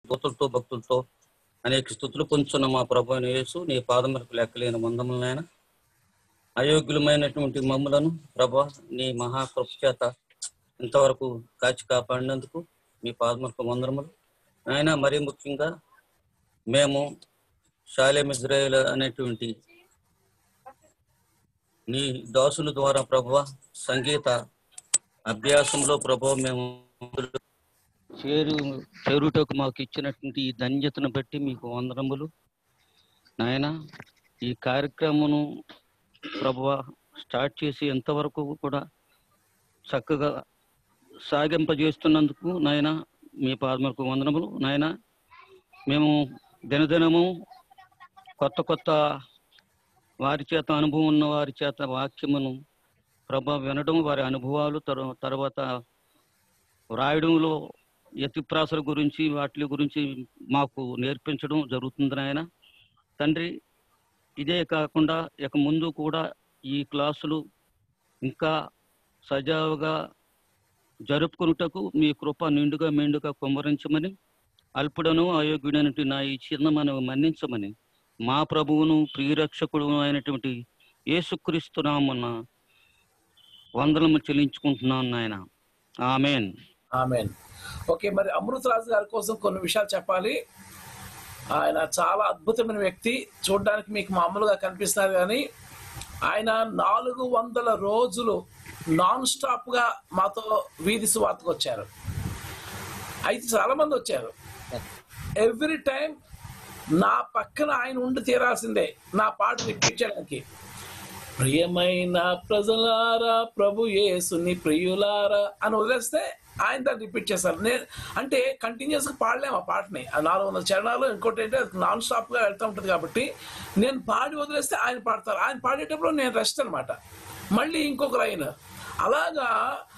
దూతలతో భక్తులతో అనేక స్థుతులు పొందుతున్న మా ప్రభు యేసు నీ పాదములకు లెక్కలేని మందములనైనా అయోగ్యులమైనటువంటి మమ్ములను ప్రభా నీ మహాకృప చేత ఇంతవరకు కాచి కాపాడినందుకు మీ పాదములకు వందరములు ఆయన మరీ ముఖ్యంగా మేము షాలేం ఇజ్రాయేల్ అనేటువంటి నీ దాసుల ద్వారా ప్రభు సంగీత అభ్యాసంలో ప్రభు మేము చేరు చేరుటకు మాకు ఇచ్చినటువంటి ఈ ధన్యతను బట్టి మీకు వందనములు నాయన ఈ కార్యక్రమను ప్రభువ స్టార్ట్ చేసి ఎంతవరకు కూడా చక్కగా సాగింపజేస్తున్నందుకు నాయన మీ పాదములకు వందనములు నాయన మేము దినదినము కొత్త కొత్త వారి చేత అనుభవం ఉన్న వారి చేత వాక్యమును ప్రభా వినడం వారి అనుభవాలు తరు- తర్వాత వ్రాయడంలో యతిప్రాసల గురించి వాటి గురించి మాకు నేర్పించడం జరుగుతుంది నాయన తండ్రి ఇదే కాకుండా ఇక ముందు కూడా ఈ క్లాసులు ఇంకా సజావుగా జరుపుకున్నటకు మీ కృప నిండుగా మెండుగా కుమ్మరించమని అల్పుడను అయోగ్యుడైనటువంటి నా ఈ చిన్న మనం మన్నించమని మా ప్రభువును ప్రియరక్షకుడు అయినటువంటి యేసుక్రీస్తు నామన్న వందనము చెల్లించుకుంటున్నాను నాయన ఆమెన్ ఆమెన్ ఓకే మరి అమృతరాజు గారి కోసం కొన్ని విషయాలు చెప్పాలి ఆయన చాలా అద్భుతమైన వ్యక్తి చూడడానికి మీకు మామూలుగా కనిపిస్తున్నారు కానీ ఆయన నాలుగు వందల రోజులు నాన్ స్టాప్ గా మాతో వీధి సువార్తకు వచ్చారు అయితే చాలా మంది వచ్చారు ఎవ్రీ టైం నా పక్కన ఆయన ఉండి తీరాల్సిందే నా పాట రిపీట్ చేయడానికి ప్రియమైన ప్రజలారా ప్రభు యేసుని ప్రియులారా అని వదిలేస్తే ఆయన దాన్ని రిపీట్ చేస్తారు నేను అంటే కంటిన్యూస్ గా పాడలేము ఆ పాటని ఆ నాలుగు వందల చరణాలు ఇంకోటి అంటే అది నాన్ స్టాప్ గా వెళ్తూ ఉంటుంది కాబట్టి నేను పాడి వదిలేస్తే ఆయన పాడతారు ఆయన పాడేటప్పుడు నేను రెస్ట్ అన్నమాట మళ్ళీ ఇంకొక లైన్ అలాగా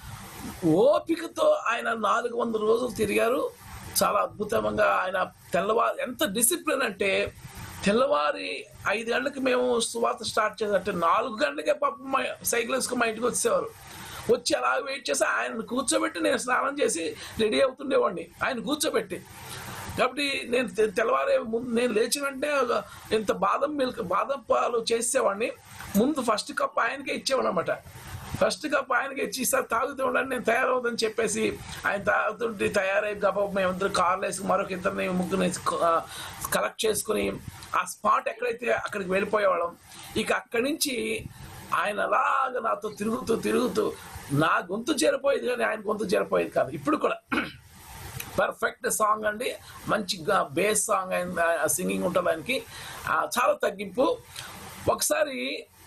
ఓపికతో ఆయన నాలుగు వందల రోజులు తిరిగారు చాలా అద్భుతంగా ఆయన తెల్లవారు ఎంత డిసిప్లిన్ అంటే తెల్లవారి ఐదు గంటలకు మేము సువాత స్టార్ట్ చేసామంటే నాలుగు గంటలకే పాపం మా సైకిల్ వేసుకుని మా ఇంటికి వచ్చేవారు వచ్చి అలా వెయిట్ చేసి ఆయన కూర్చోబెట్టి నేను స్నానం చేసి రెడీ అవుతుండేవాడిని ఆయన కూర్చోబెట్టి కాబట్టి నేను తె- తెల్లవారే ముందు నేను లేచిన వెంటనే ఒక ఇంత బాదం మిల్క్ బాదం పాలు చేసేవాడిని ముందు ఫస్ట్ కప్ ఆయనకే ఇచ్చేవాడు అనమాట ఫస్ట్ కప్ ఆయనకి ఇచ్చి సార్ తాగుతూ ఉండండి నేను తయారవుదని చెప్పేసి ఆయన తాగుతుంటే తయారై గబ మేమిద్దరు కార్లు వేసి మరొక ఇద్దరిని ముగ్గురిని కలెక్ట్ చేసుకుని ఆ స్పాట్ ఎక్కడైతే అక్కడికి వెళ్ళిపోయేవాళ్ళం ఇక అక్కడి నుంచి ఆయన అలాగ నాతో తిరుగుతూ తిరుగుతూ నా గొంతు చేరిపోయేది కానీ ఆయన గొంతు చేరిపోయేది కాదు ఇప్పుడు కూడా పర్ఫెక్ట్ సాంగ్ అండి మంచి బేస్ సాంగ్ అయింది సింగింగ్ ఉంటుంది ఆయనకి ఆ, చాలా తగ్గింపు ఒకసారి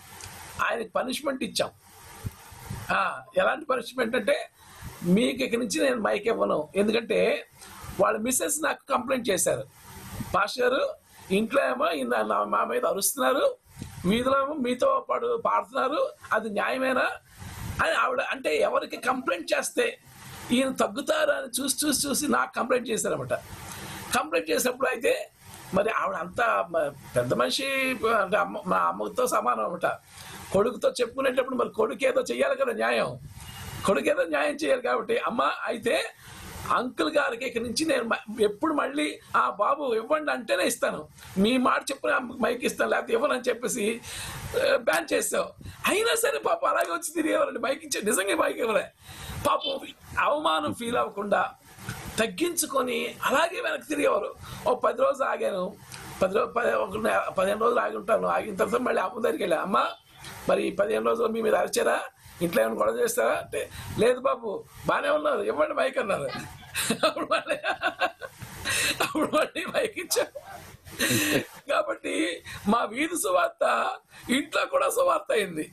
ఆయనకి పనిష్మెంట్ ఇచ్చాం ఆ, ఎలాంటి పనిష్మెంట్ అంటే మీకు ఇక్కడి నుంచి నేను మైక్ ఇవ్వను ఎందుకంటే వాళ్ళ మిస్సెస్ నాకు కంప్లైంట్ చేశారు పాస్టర్ ఇంట్లో ఏమో ఈయన నా- మా మీద అరుస్తున్నారు వీధిలో ఏమో మీతో పాటు పాడుతున్నారు అది న్యాయమేనా అని ఆవిడ అంటే ఎవరికి కంప్లైంట్ చేస్తే ఈయన తగ్గుతారు అని చూసి చూసి చూసి నాకు కంప్లైంట్ చేశారన్నమాట కంప్లైంట్ చేసినప్పుడు అయితే మరి ఆవిడ అంతా మ- పెద్ద మనిషి అంటే అమ్మ మా అమ్మతో సమానం అనమాట కొడుకుతో చెప్పుకునేటప్పుడు మరి కొడుకు ఏదో చెయ్యాలి కదా న్యాయం కొడుకు ఏదో న్యాయం చేయాలి కాబట్టి అమ్మ అయితే అంకుల్ గారికి ఇక్కడి నుంచి నేను మ- ఎప్పుడు మళ్ళీ ఆ బాబు ఇవ్వండి అంటేనే ఇస్తాను మీ మాట చెప్పిన మైక్ ఇస్తాను లేకపోతే ఇవ్వనని చెప్పేసి బ్యాన్ చేసావు అయినా సరే పాపం అలాగే వచ్చి తిరిగేవారండి మైక్ ఇచ్చే నిజంగా మైక్ ఇవ్వలే పాపం అవమానం ఫీల్ అవ్వకుండా తగ్గించుకొని అలాగే వెనక్కి తిరిగేవారు ఓ పది రోజులు ఆగాను పది రోజు పది ఒక నె- పదిహేను రోజులు ఆగి ఉంటాను ఆగిన తర్వాత మళ్ళీ అమ్మ దగ్గరికి వెళ్ళా అమ్మ మరి ఈ పదిహేను రోజులు మీ మీద అరిచారా ఇంట్లో ఏమైనా గొడవ చేస్తారా అంటే లేదు బాబు బాగానే ఉన్నారు ఇవ్వండి మైక్ అన్నారు అప్పుడు మళ్ళీ అప్పుడు మళ్ళీ మైక్ ఇచ్చారు కాబట్టి మా వీధి సువార్త ఇంట్లో కూడా సువార్త అయింది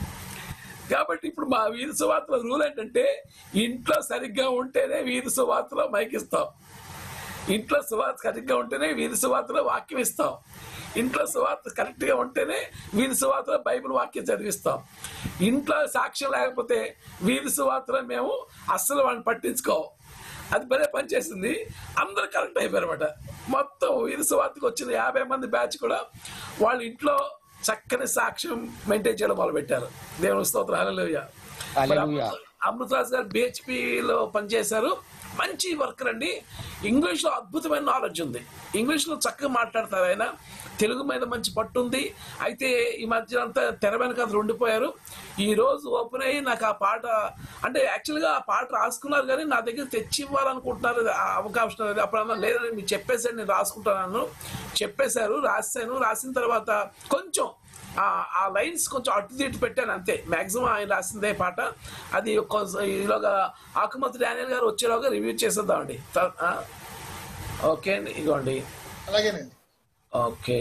కాబట్టి ఇప్పుడు మా వీధి సువార్తల రూల్ ఏంటంటే ఇంట్లో సరిగ్గా ఉంటేనే వీధి సువార్తలో మైక్ ఇస్తాం ఇంట్లో సువార్త సరిగ్గా ఉంటేనే వీధి సువార్తలో వాక్యం ఇస్తాం ఇంట్లో సువార్త కరెక్ట్ గా ఉంటేనే వీధి సువార్తలో బైబిల్ వాక్యం చదివిస్తాం ఇంట్లో సాక్ష్యం లేకపోతే వీధి సువార్తలో మేము అస్సలు వాడిని పట్టించుకోం అది భలే పనిచేసింది అందరూ కరెక్ట్ అయిపోయారు అనమాట మొత్తం వీధి సువార్తకు వచ్చిన యాభై మంది బ్యాచ్ కూడా వాళ్ళ ఇంట్లో చక్కని సాక్ష్యం మెయింటైన్ చేయడం మొదలు పెట్టారు దేవుని స్తోత్రం హల్లెలూయా హల్లెలూయా. అమృతరాజ్ గారు BHP లో పనిచేశారు మంచి వర్కర్ అండి ఇంగ్లీష్లో అద్భుతమైన నాలెడ్జ్ ఉంది ఇంగ్లీష్లో చక్కగా మాట్లాడతారు ఆయన తెలుగు మీద మంచి పట్టు ఉంది అయితే ఈ మధ్య అంతా తెర వెనక అతను ఉండిపోయారు ఈ రోజు ఓపెన్ అయ్యి నాకు ఆ పాట అంటే యాక్చువల్గా ఆ పాట రాసుకున్నారు కానీ నా దగ్గర తెచ్చి ఇవ్వాలనుకుంటున్నారు ఆ అవకాశం అది అప్పుడు అన్నా లేదని మీరు చెప్పేసారు నేను రాసుకుంటాను చెప్పేశారు రాశాను రాసిన తర్వాత కొంచెం ఆ- ఆ లైన్స్ కొంచెం అటు తిట్టు పెట్టాను అంతే మాక్సిమం ఆయన రాసిందే పాట అది కొ- ఈలోగా ఆకుమతి డానియల్ గారు వచ్చేలోగా రివ్యూ చేసేద్దామండి త- ఆ? ఓకే అండి ఇదిగోండి అలాగేనండి ఓకే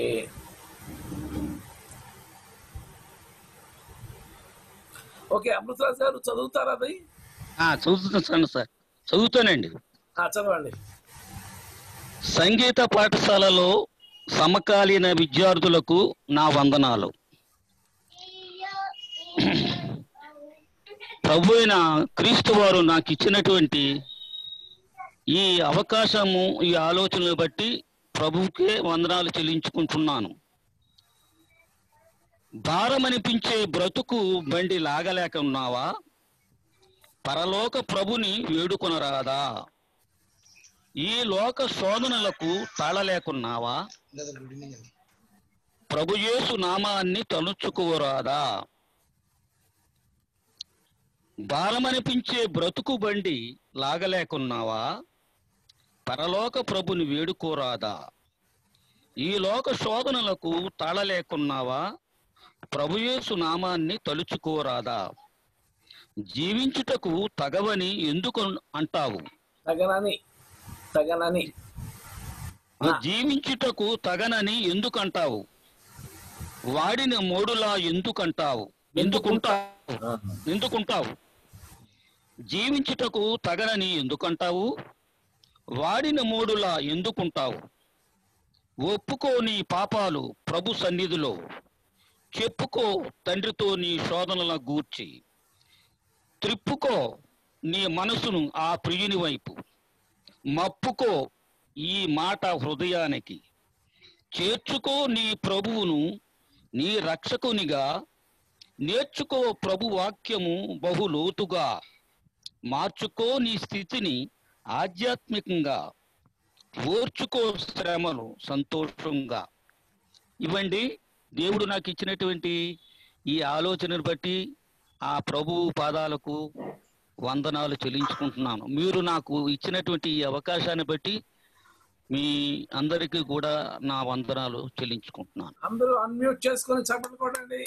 ఓకే అమృతరాజ్ గారు చదువుతారా అది ఆ, చదువుతున్నాను సార్ చదువుతానండి ఆ, చదవండి సంగీత పాఠశాలలో సమకాలీన విద్యార్థులకు నా వందనాలు ప్రభు అయిన క్రీస్తు వారు నాకు ఇచ్చినటువంటి ఈ అవకాశము ఈ ఆలోచనలు బట్టి ప్రభువుకే వందనాలు చెల్లించుకుంటున్నాను భారమనిపించే బ్రతుకు బండి లాగలేక ఉన్నావా పరలోక ప్రభుని వేడుకొనరాదా ఈ లోక శోధనలకు తాళలేకున్నావా లేదా గుడ్ ఈవినింగ్ అండి ప్రభుయేసు నామాన్ని తలుచుకోరాదా భారమనిపించే బ్రతుకు బండి లాగలేకున్నావా పరలోక ప్రభుని వేడుకోరాదా ఈ లోక శోధనలకు తాళలేకున్నావా ప్రభుయేసు నామాన్ని తలుచుకోరాదా జీవించుటకు తగవని ఎందుకు అంటావు తగనని తగనని ఆ. జీవించుటకు తగనని ఎందుకంటావు వాడిన మోడులా ఎందుకంటావు ఎందుకుంటావు ఎందుకుంటావు జీవించుటకు తగనని ఎందుకంటావు వాడిన మోడులా ఎందుకుంటావు ఒప్పుకో నీ పాపాలు ప్రభు సన్నిధిలో చెప్పుకో తండ్రితో నీ శోధనల గూర్చి త్రిప్పుకో నీ మనసును ఆ ప్రియుని వైపు మప్పుకో ఈ మాట హృదయానికి చేర్చుకో నీ ప్రభువును నీ రక్షకునిగా నేర్చుకో ప్రభు వాక్యము బహులోతుగా మార్చుకో నీ స్థితిని ఆధ్యాత్మికంగా ఓర్చుకో శ్రమను సంతోషంగా ఇవ్వండి దేవుడు నాకు ఇచ్చినటువంటి ఈ ఆలోచనను బట్టి ఆ ప్రభువు పాదాలకు వందనాలు చెల్లించుకుంటున్నాను మీరు నాకు ఇచ్చినటువంటి ఈ అవకాశాన్ని బట్టి మీ అందరికీ కూడా నా వందనాలు చెల్లించుకుంటున్నాను అందరూ అన్మ్యూట్ చేసుకొని చప్పట్లు కొట్టండి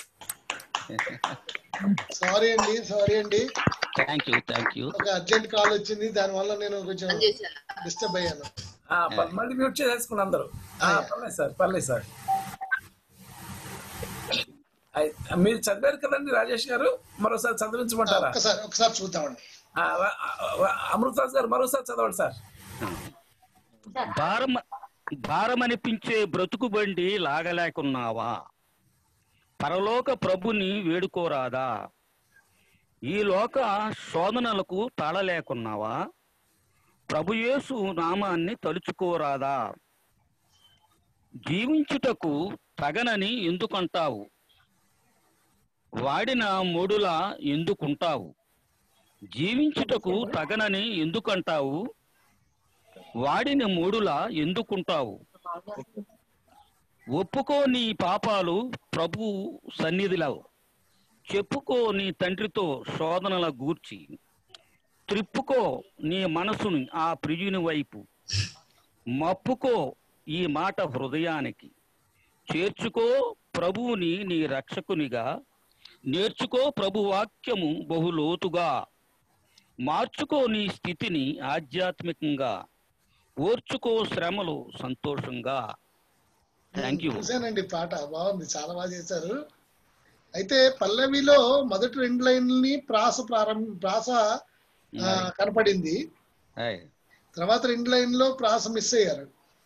సారీ అండి సారీ అండి థ్యాంక్ యూ థ్యాంక్ యూ ఒక అర్జెంట్ కాల్ వచ్చింది దానివల్ల నేను కొంచెం డిస్టర్బ్ అయ్యాను ఆ, ప- మళ్ళీ మ్యూట్ చేసేసుకుని అందరూ ఆ, పర్లేదు సార్ పర్లేదు సార్ అయ్- మీరు చదివారు కదండి రాజేష్ గారు మరోసారి చదివించమంటారా ఒక్కసారి ఒకసారి చూద్దామండి ఆ, రా- ఆ, అమృతరాజ్ గారు మరోసారి చదవండి సార్ భారం భారమనిపించే బ్రతుకు బండి లాగలేకున్నావా పరలోక ప్రభుని వేడుకోరాదా ఈ లోక శోధనలకు తాళలేకున్నావా ప్రభుయేసు నామాన్ని తలుచుకోరాదా జీవించుటకు తగనని ఎందుకంటావు వాడిన మూడులా ఎందుకుంటావు జీవించుటకు తగనని ఎందుకంటావు వాడిన మూడులా ఎందుకుంటావు ఒప్పుకో నీ పాపాలు ప్రభు సన్నిధిలో చెప్పుకో నీ తండ్రితో శోధనల గూర్చి త్రిప్పుకో నీ మనసుని ఆ ప్రియుని వైపు మప్పుకో ఈ మాట హృదయానికి చేర్చుకో ప్రభువుని నీ రక్షకునిగా నేర్చుకో ప్రభు వాక్యము బహులోతుగా మార్చుకో నీ స్థితిని ఆధ్యాత్మికంగా ఓర్చుకో శ్రమలు సంతోషంగా థ్యాంక్ యూ చూశానండి పాట బాగుంది చాలా బాగా చేశారు అయితే పల్లవిలో మొదటి రెండు లైన్లని ప్రాస ప్రారంభ ప్రాస ఆ, కనపడింది తర్వాత రెండు లైన్లో ప్రాస మిస్ అయ్యారు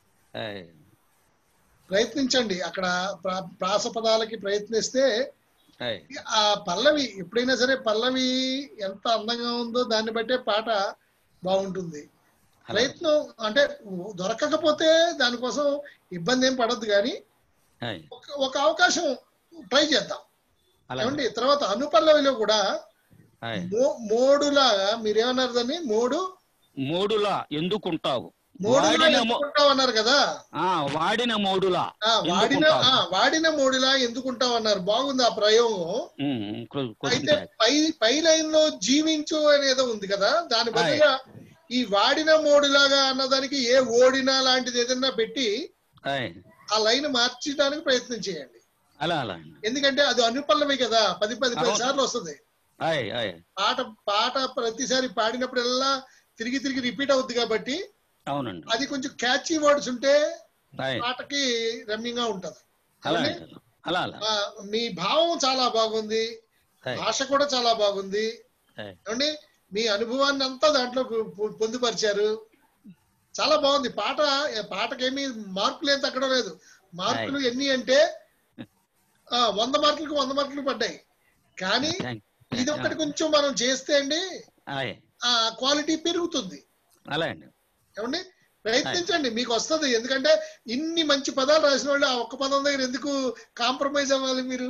ప్రయత్నించండి అక్కడ ప్రా- ప్రాస పదాలకి ప్రయత్నిస్తే ఆ పల్లవి ఎప్పుడైనా సరే పల్లవి ఎంత అందంగా ఉందో దాన్ని బట్టే పాట బాగుంటుంది ప్రయత్నం అంటే దొరకకపోతే దానికోసం ఇబ్బంది ఏం పడద్దు కానీ ఒక- ఒక అవకాశం ట్రై చేద్దాం ఏమండి తర్వాత అనుపల్లవిలో కూడా మో- మోడులాగా మీరేమన్నారు దాన్ని మోడు మూడులా ఎందుకుంటావు మూడులా వాడిన మో- ఎందుకుంటావు అన్నారు కదా ఆ, వాడిన మూడులా ఆ, వాడిన ఎందుకుంటావు? ఆ, వాడిన మూడిలా ఎందుకుంటావు అన్నారు బాగుంది ఆ ప్రయోగం ఉమ్, కొ- కొంచెం అయితే బ్యాక్. పై పై లైన్ లో జీవించు అనేదో ఉంది కదా దాని బదులుగా ఈ వాడిన మోడిలాగా అన్నదానికి ఏ ఓడినా లాంటిది ఏదైనా పెట్టి ఆయ్, ఆ లైన్ మార్చడానికి ప్రయత్నం చేయండి అలా అలా ఎందుకంటే అది అనుపల్లవి కదా పది పది పది అవును. సార్లు వస్తుంది ఆయ్ ఆయ్ పాట పాట ప్రతిసారి పాడినప్పుడల్లా తిరిగి తిరిగి రిపీట్ అవుద్ది కాబట్టి అవునండి అది కొంచెం క్యాచీ వర్డ్స్ ఉంటే ఆయ్ పాటకి రమ్యంగా ఉంటది అలా అవునే? అంటారు. అలా అలా ఆ, మీ భావం చాలా బాగుంది ఆయ్, భాష కూడా చాలా బాగుంది ఆయ్. ఏమండి మీ అనుభవాన్ని అంతా దాంట్లో పొ- పొ- పొందుపరిచారు చాలా బాగుంది పాట పాటకేమీ మార్కులు ఏం తగ్గడం లేదు మార్కులు ఎన్ని అంటే ఆ, వంద మార్కులకు వంద మార్కులు పడ్డాయి కానీ థాంక్- ఇది ఒక్కటి కొంచెం మనం చేస్తే అండి ఆయ్, ఆ క్వాలిటీ పెరుగుతుంది అలా అండి ఏమండి ప్రయత్నించండి మీకు వస్తుంది ఎందుకంటే ఇన్ని మంచి పదాలు రాసిన వాళ్ళు ఆ ఒక్క పదం దగ్గర ఎందుకు కాంప్రమైజ్ అవ్వాలి మీరు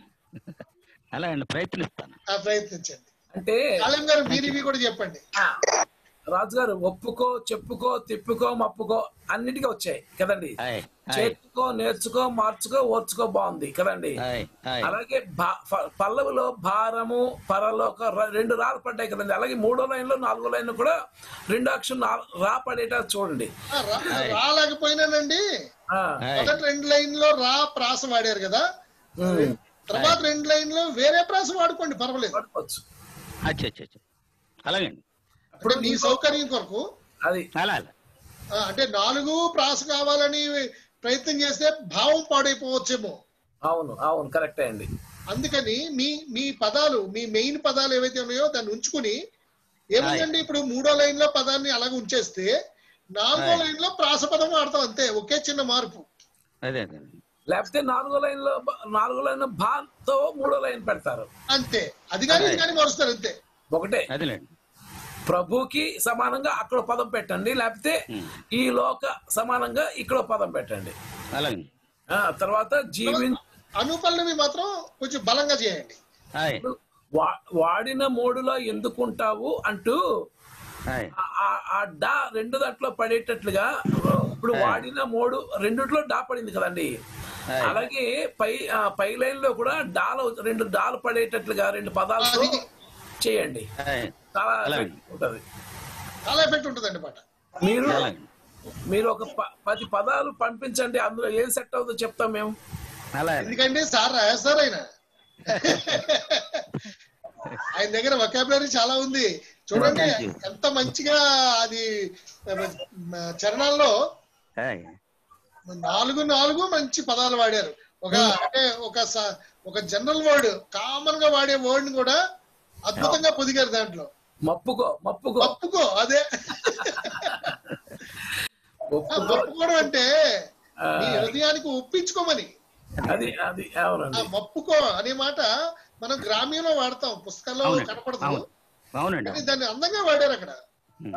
అలా అండి ప్రయత్నిస్తాను ఆ ప్రయత్నించండి అంటే కాళం గారు మీరు ఇవి కూడా చెప్పండి ఆ, రాజుగారు ఒప్పుకో చెప్పుకో తిప్పుకో మప్పుకో అన్నిటికీ వచ్చాయి కదండి ఆయ్ ఆయ్ చేర్చుకో నేర్చుకో మార్చుకో ఓర్చుకో బాగుంది కదండి ఆయ్ ఆయ్ అలాగే భా- ఫ- పల్లవిలో భారము పరలోక ర- రెండు రాలు పడ్డాయి కదండి అలాగే మూడో లైన్ లో నాలుగో లైన్ కూడా రెండు అక్షరం నా- రా పడేట చూడండి ఆ, రా- రాలేకపోయినానండి ఆ, ఆయ్ మొదటి రెండు లైన్ లో రా ప్రాస వాడారు కదా తర్వాత రెండు లైన్ లో వేరే ప్రాస వాడుకోండి పర్వాలేదు పట్టుకోవచ్చు అచ్చా అచ్చా అచ్చా అలాగే అండి ఇప్పుడు మీ సౌకర్యం కొరకు అది అలా అలా ఆ, అంటే నాలుగు ప్రాస కావాలని ప్రయత్నం చేస్తే భావం పాడైపోవచ్చేమో అవును అవును కరెక్టే అండి అందుకని మీ మీ పదాలు మీ మెయిన్ పదాలు ఏవైతే ఉన్నాయో దాన్ని ఉంచుకుని ఏముందండి ఇప్పుడు మూడో లైన్ లో పదాన్ని అలాగే ఉంచేస్తే నాలుగో ఆయ్. లైన్ లో ప్రాస పదం వాడతాం అంతే ఒకే చిన్న మార్పు అదే అదే లేకపోతే నాలుగో లైన్ లో బ- నాలుగో లైన్ భాతో మూడో లైన్ పెడతారు అంతే అది కానీ ఇది కానీ మారుస్తారు అంతే ఒకటే అదేలేండి ప్రభుకి సమానంగా అక్కడ పదం పెట్టండి లేకపోతే Hmm. ఈ లోక సమానంగా ఇక్కడ పదం పెట్టండి అలాగే ఆ తర్వాత జీవి అనుపల్లవి మాత్రం కొంచెం బలంగా చేయండి ఆయ్ వా- వాడిన మోడులో ఎందుకుంటావు అంటూ ఆయ్ ఆ- ఆ- ఆ డా రెండు దాంట్లో పడేటట్లుగా ఇప్పుడు వాడిన మోడు రెండిట్లో డా పడింది కదండి ఆయ్. అలాగే పై ఆ, పై లైన్ లో కూడా డాలు రెండు డాలు పడేటట్లుగా రెండు పదాలతో అది- చేయండి ఆయ్ చాలా అలాగే. ఉంటది చాలా ఎఫెక్ట్ ఉంటుందండి పాట మీరు అలాగే మీరు ఒక ప- పది పదాలు పంపించండి అందులో ఏం సెట్ అవుతుందో చెప్తాం మేము అలాగే ఎందుకంటే సార్ రాస్తారు ఆయన ఆయన దగ్గర వొకాబులరీ చాలా ఉంది చూడండి Thank you. ఎంత మంచిగా అది మ, చరణాల్లో ఆయ్ నాలుగు నాలుగు మంచి పదాలు వాడారు ఒక అంటే ఒక స- ఒక జనరల్ వర్డ్ కామన్ గా వాడే వర్డ్ కూడా అద్భుతంగా పొదిగారు దాంట్లో మప్పుకో మప్పుకో ఒప్పుకో అదే ఆ, ఒప్పుకో ఒప్పుకోవడం అంటే ఆ, నీ హృదయానికి ఒప్పించుకోమని అది అది ఆ అవునండి మప్పుకో అనే మాట మనం గ్రామ్యంలో వాడతాం పుస్తకాల్లో అవునండి కనపడదు అవును అవునండి కానీ దాన్ని అందంగా వాడారు అక్కడ ఉమ్.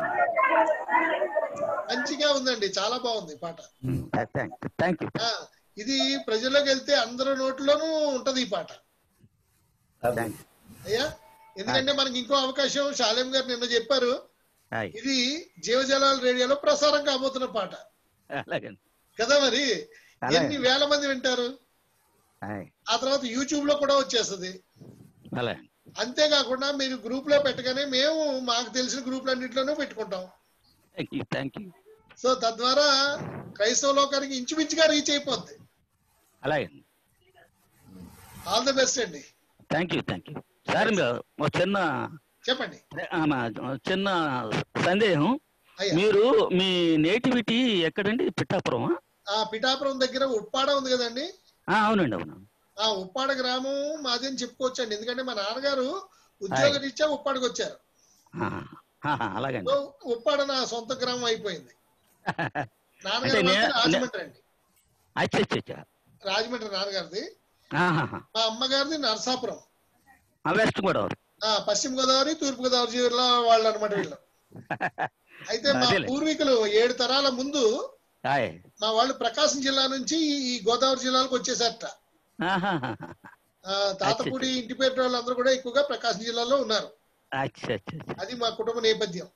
మంచిగా ఉందండి చాలా బాగుంది పాట ఉమ్. థ్యాంక్ థ్యాంక్ యూ ఆ, ఇది ప్రజల్లోకి వెళ్తే అందరి నోట్లోనూ ఉంటది ఈ పాట అది. థ్యాంక్ యూ అయ్యా ఎందుకంటే మనకి ఇంకో అవకాశం శాలేం గారు నిన్న చెప్పారు ఆయ్ ఇది జీవజలాల రేడియోలో ప్రసారం కాబోతున్న పాట అలాగే కదా మరి అలాగే. ఎన్ని వేల మంది వింటారు ఆయ్ ఆ తర్వాత యూట్యూబ్ లో కూడా వచ్చేస్తది అలాగే అంతేకాకుండా మీరు గ్రూప్ లో పెట్టగానే మేము మాకు తెలిసిన గ్రూపులన్నింటిలోనూ పెట్టుకుంటాం thank you thank you so తద్వారా క్రైస్తవ లోకానికి ఇంచుమించుగా రీచ్ అయిపోద్ది అలాగే ఆల్ ది బెస్ట్ అండి thank you thank you sir మీరు ఒక చిన్న చెప్పండి ఆ, మా చిన్న సందేహం అయ్యా మీరు మీ నేటివిటీ ఎక్కడండి పిఠాపురం ఆ పిఠాపురం దగ్గర ఉప్పాడ ఉంది కదండి అవునండి అవును ఆ ఉప్పాడ గ్రామం మాది అని చెప్పుకోవచ్చండి ఎందుకంటే మా నాన్నగారు ఉద్యోగ రీత్యా ఉప్పాడకి వచ్చారు ఆ, ఆహా, అలాగండి సో ఉప్పాడ నా సొంత గ్రామం అయిపోయింది అంటే నాన్నగారు నే- మాత్రం రాజమండ్రి అండి అచ్చా అచ్చా అచ్చా రాజమండ్రి నాన్నగారిది ఆహాహా. మా అమ్మగారిది నరసాపురం ఆ, వెస్ట్ గోదావరి ఆ పశ్చిమ గోదావరి తూర్పు గోదావరి జిల్లా వాళ్ళు అనమాట వీళ్ళు అయితే మా అదేలే. పూర్వీకులు ఏడు తరాల ముందు ఆయ్ మా వాళ్ళు ప్రకాశం జిల్లా నుంచి ఈ గోదావరి జిల్లాలకు వచ్చేసారట ఆహాహా. ఆ, తాతపూడి ఇంటి పేరు వాళ్ళందరూ కూడా ఎక్కువగా ప్రకాశం జిల్లాలో ఉన్నారు అచ్చా అచ్చా అచ్చా అది మా కుటుంబ నేపథ్యం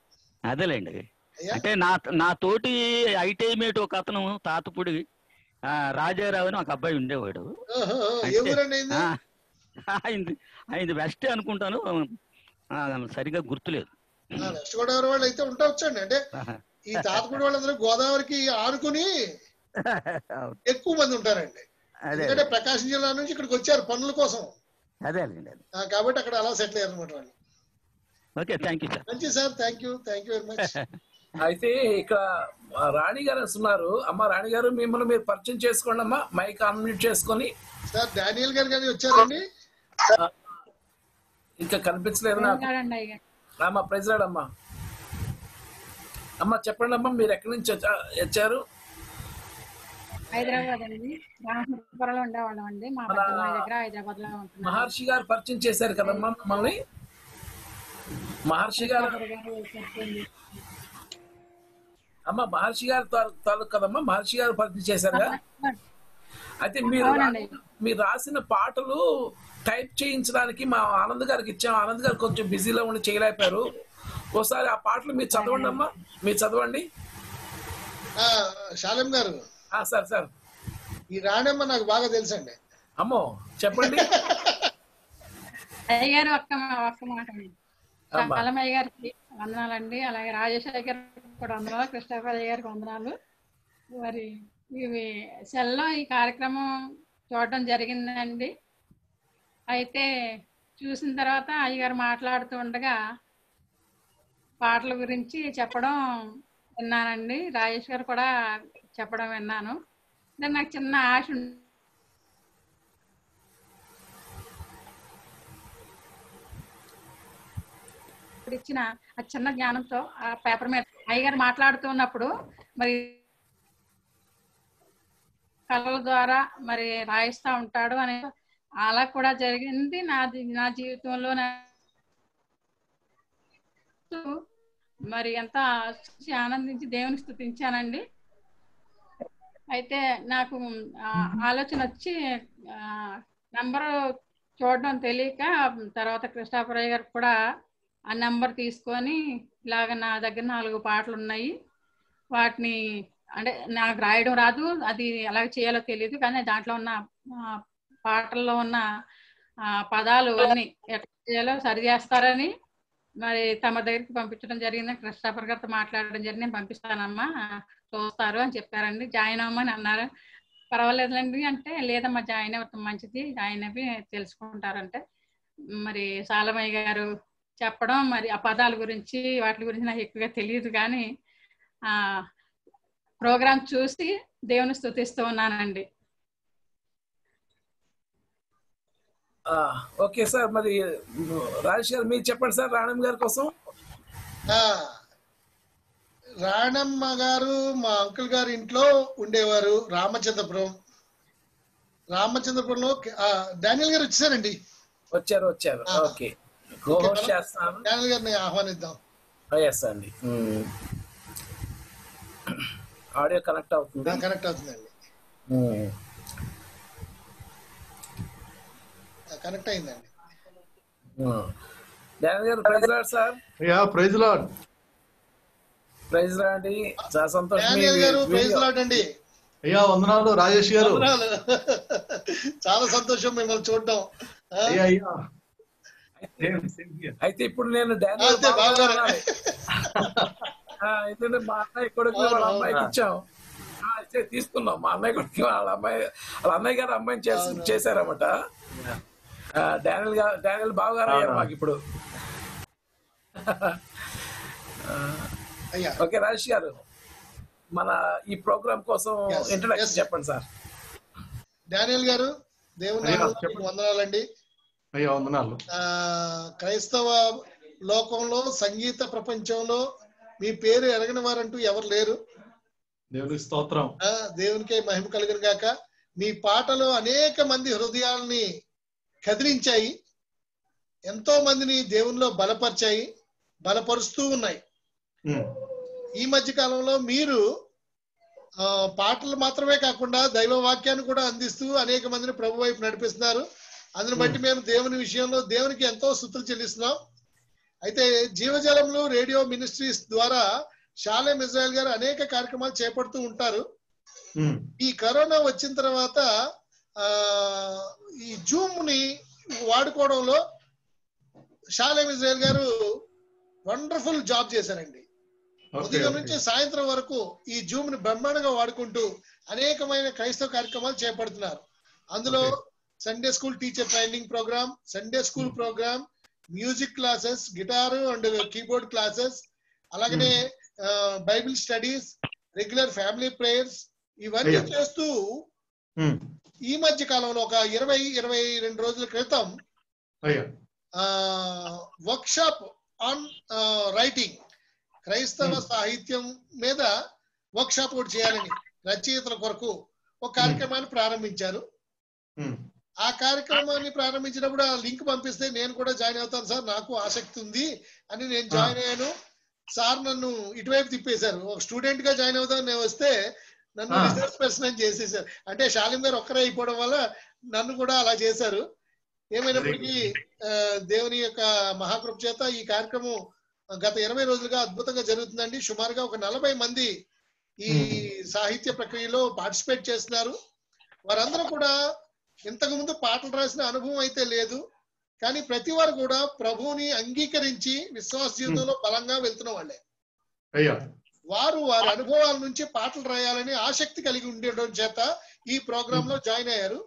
అదేలేండి అయ్యా అంటే నా నా తోటి ఐటీ మేట్ ఒక అతను తాతపుడి ఆ, రాజారావు అని ఒక అబ్బాయి ఉండేవాడు ఓహో, ఏ అంటే- ఊరండి అయింది ఆ, ఆయనది ఆయనది వెస్ట్ అనుకుంటాను ఆ, సరిగా గుర్తులేదు వెస్ట్ గోదావరి వాళ్ళు అయితే ఉండవచ్చండి అంటే ఈ తాతపూడి వాళ్ళందరూ గోదావరికి ఆనుకుని ఎక్కువ మంది ఉంటారండి అదే ఎందుకంటే ప్రకాశం జిల్లా నుంచి ఇక్కడికి వచ్చారు పనుల కోసం అదేలేండి అదే ఆ, కాబట్టి అక్కడ అలా సెటిల్ అయ్యారు అనమాట వాళ్ళు ఓకే థ్యాంక్ యూ సార్ మంచి sir thank you thank you very much అయితే ఇక్కడ ఆ, రాణి గారు వస్తున్నారు అమ్మ రాణి గారు మిమ్మల్ని మీరు పరిచయం చేసుకోండి అమ్మా మైక్ అన్మ్యూట్ చేసుకొని సార్ డానియల్ గారు కానీ వచ్చారండి ఇంకా కనిపించలేదు నాకు ఉన్నాడండి అయ్య అమ్మ ప్రెసిడెంట్ అమ్మా అమ్మ చెప్పండి అమ్మా మీరు ఎక్కడి నుంచి వచ్చా- వచ్చారు హైదరాబాద్ అండి రామపురంలో ఉండేవాళ్ళం అండి మా పెద్దమ్మాయి దగ్గర హైదరాబాద్ లో ఉంటున్నాం మహర్షి గారు పరిచయం చేశారు కదమ్మా మమ్మల్ని మహర్షి గారు అమ్మ మహర్షి గారు తాలూ- తాలూకు కదమ్మా మహర్షి గారు పరిచయం చేశారుగా అయితే మీరు అవునండి. మీరు రాసిన పాటలు టైప్ చేయించడానికి మా ఆనంద్ గారికి ఇచ్చాం ఆనంద్ గారు కొంచెం బిజీలో ఉండి చేయలేకపోయారు ఒకసారి ఆ పాటలు మీరు చదవండి అమ్మా మీరు చదవండి ఆ, శాలం గారు ఆ సార్ సార్ ఈ రాణమ్మ నాకు బాగా తెలుసండి అమ్మో చెప్పండి అయ్యగారు ఒక్క మా- ఒక్క మాట అండి అమ్మా. కలమయ్య గారికి వందనాలండి అలాగే రాజేష్ అయ్య గారికి కూడా వందనాలు కృష్ణాపతి అయ్య గారికి వందనాలు మరి ఇవి సెల్లో ఈ కార్యక్రమం చూడడం జరిగిందండి అయితే చూసిన తర్వాత అయ్యగారు మాట్లాడుతూ ఉండగా పాటల గురించి చెప్పడం విన్నానండి రాజేష్ గారు కూడా చెప్పడం విన్నాను అంటే నాకు చిన్న ఆశ ఉంది. ఇప్పుడు ఇచ్చిన ఆ చిన్న జ్ఞానంతో ఆ పేపర్ మీద అయ్యగారు మాట్లాడుతూ ఉన్నప్పుడు మరి కళల ద్వారా మరి రాయిస్తా ఉంటాడు అనే అలా కూడా జరిగింది నా జీ- నా జీవితంలో నా- మరి ఎంత చూసి ఆనందించి దేవుని స్థుతించానండి అయితే నాకు ఆ, ఆలోచన వచ్చి నంబర్ చూడడం తెలియక తర్వాత కృష్ణాపురయ్య గారు కూడా ఆ నెంబర్ తీసుకొని ఇలాగ నా దగ్గర నాలుగు పాటలు ఉన్నాయి వాటిని అంటే నాకు రాయడం రాదు అది ఎలా చేయాలో తెలియదు కానీ దాంట్లో ఉన్న ఆ, పాటల్లో ఉన్న ఆ, పదాలు అన్ని ఎట్లా చేయాలో సరి చేస్తారని మరి తమ దగ్గరికి పంపించడం జరిగింది కృష్ణాపర్ గారితో మాట్లాడడం జరిగింది నేను పంపిస్తానమ్మా చూస్తారు అని చెప్పారండి జాయిన్ అవ్వమని అన్నారు పర్వాలేదులేండి అంటే లేదమ్మా జాయిన్ అవ్వటం మంచిది జాయిన్ అవి తెలుసుకుంటారంటే మరి సాలమయ్య గారు చెప్పడం మరి ఆ పదాల గురించి వాటి గురించి నాకు ఎక్కువగా తెలియదు కానీ ఆ ప్రోగ్రామ్ చూసి దేవుని స్థుతిస్తూ ఉన్నానండి ఆ, ఓకే సార్ మరి రాజేష్ గారు మీరు చెప్పండి సార్ రాణం గారి కోసం ఆ, రాణమ్మ గారు మా అంకుల్ గారి ఇంట్లో ఉండేవారు రామచంద్రపురం రామచంద్రపురంలో ఆ, డానియల్ గారు వచ్చేసారండి వచ్చారు వచ్చారు ఆ. ఓకే కోహోస్ట్ చేస్తాను డానియల్ గారిని ఆహ్వానిద్దాం ఎస్ అండి ఆడియో కనెక్ట్ అవుతుంది కనెక్ట్ అవుతుందండి మ్మ్. కనెక్ట్ అయిందండి మ్మ్. డానియల్ గారు ప్రైజ్ లాడ్ సార్ అయ్యా ప్రైజ్ లాడ్ ప్రైజ్ లాడ్ చాలా సంతోషం మీ డానియల్ గారు వీడియో- ప్రైజ్ లాడ్ అండి అయ్యా వందనాలు రాజేష్ గారు వందనాలు. చాలా సంతోషం మిమ్మల్ని చూడటం ఆ, అయ్యా అయ్యా Same, same here. అయితే ఇప్పుడు నేను డానియల్ అంతే బాబు బాగా గారు అనాలి. ఆ, ఎందుకంటే మా అన్నయ్య కొడుకు వాళ్ళ అవును, అమ్మాయికి అవును. ఇచ్చాం ఆ, అయితే తీసుకున్నాం మా అన్నయ్య కొడుకు వాళ్ళ అమ్మాయి వాళ్ళ అన్నయ్య గారు అమ్మాయిని చేసి చేశారన్నమాట ఆ, డానియల్ గారు డానియల్ బాబు గారు అయ్యారు మాకు ఇప్పుడు అయ్యా ఓకే రాజేష్ గారు మన ఈ ప్రోగ్రామ్ కోసం Yes, ఇంట్రడక్షన్ yes. చెప్పండి సార్ డానియల్ గారు దేవుని అయ్యా, నామములో చెప్పండి. మీకు వందనాలండి అయ్యా వందనాలు ఆ, క్రైస్తవ లోకంలో సంగీత ప్రపంచంలో మీ పేరు ఎరగని వారంటూ ఎవరు లేరు దేవునికి స్తోత్రం ఆ, దేవునికే మహిమ కలిగిన గాక మీ పాటలు అనేక మంది హృదయాల్ని కదిలించాయి ఎంతో మందిని దేవునిలో బలపరిచాయి బలపరుస్తూ ఉన్నాయి ఉమ్. ఈ మధ్య కాలంలో మీరు ఆ, పాటలు మాత్రమే కాకుండా దైవ వాక్యాన్ని కూడా అందిస్తూ అనేక మందిని ప్రభు వైపు నడిపిస్తున్నారు అందుని బట్టి మేము దేవుని విషయంలో దేవునికి ఎంతో స్థుతులు చెల్లిస్తున్నాం అయితే జీవజలంలో రేడియో మినిస్ట్రీస్ ద్వారా షాలేం ఇజ్రాయల్ గారు అనేక కార్యక్రమాలు చేపడుతూ ఉంటారు ఉమ్, ఈ కరోనా వచ్చిన తర్వాత ఆ ఈ జూమ్ ని వాడుకోవడంలో షాలేం ఇజ్రాయల్ గారు వండర్ఫుల్ జాబ్ చేశారండి ఓకే ఉదయం ఓకే. నుంచి సాయంత్రం వరకు ఈ జూమ్ ని బ్రహ్మాండంగా వాడుకుంటూ అనేకమైన క్రైస్తవ కార్యక్రమాలు చేపడుతున్నారు అందులో Sunday school teacher training programme Sunday school programme music classes guitar and keyboard classes అలాగనే Bible studies regular family prayers ఇవన్నీ అయ్యా. చేస్తూ ఉమ్, ఈ మధ్య కాలంలో ఒక ఇరవై ఇరవై రెండు రోజుల క్రితం అయ్యా వర్క్ షాప్ ఆన్ రైటింగ్ క్రైస్తవ Hmm. సాహిత్యం మీద వర్క్ షాప్ ఒకటి చేయాలని రచయితల కొరకు ఒక కార్యక్రమాన్ని ప్రారంభించారు ఉమ్, ఆ కార్యక్రమాన్ని ప్రారంభించినప్పుడు ఆ లింక్ పంపిస్తే నేను కూడా జాయిన్ అవుతాను సార్ నాకు ఆసక్తి ఉంది అని నేను జాయిన్ అయ్యాను సార్ నన్ను ఇటువైపు తిప్పేశారు ఒక స్టూడెంట్ గా జాయిన్ అవుతాను నేను వస్తే నన్ను Ah. రీసెర్చ్ పర్సన్ అని చేసేసారు అంటే షాలిం గారు ఒక్కరే అయిపోవడం వల్ల నన్ను కూడా అలా చేశారు ఏమైనప్పటికీ ఆ, దేవుని యొక్క మహాకృప చేత ఈ కార్యక్రమం గత ఇరవై రోజులుగా అద్భుతంగా జరుగుతుందండి సుమారుగా ఒక నలభై మంది ఈ సాహిత్య ప్రక్రియలో పార్టిసిపేట్ చేస్తున్నారు వారందరూ కూడా ఇంతకు ముందు పాటలు రాసిన అనుభవం అయితే లేదు కానీ ప్రతి వారు కూడా ప్రభువుని అంగీకరించి విశ్వాస జీవితంలో బలంగా వెళ్తున్న వాళ్ళే అయ్యా వారు వారి అనుభవాల నుంచి పాటలు రాయాలని ఆసక్తి కలిగి ఉండడం చేత ఈ ప్రోగ్రామ్ లో జాయిన్ అయ్యారు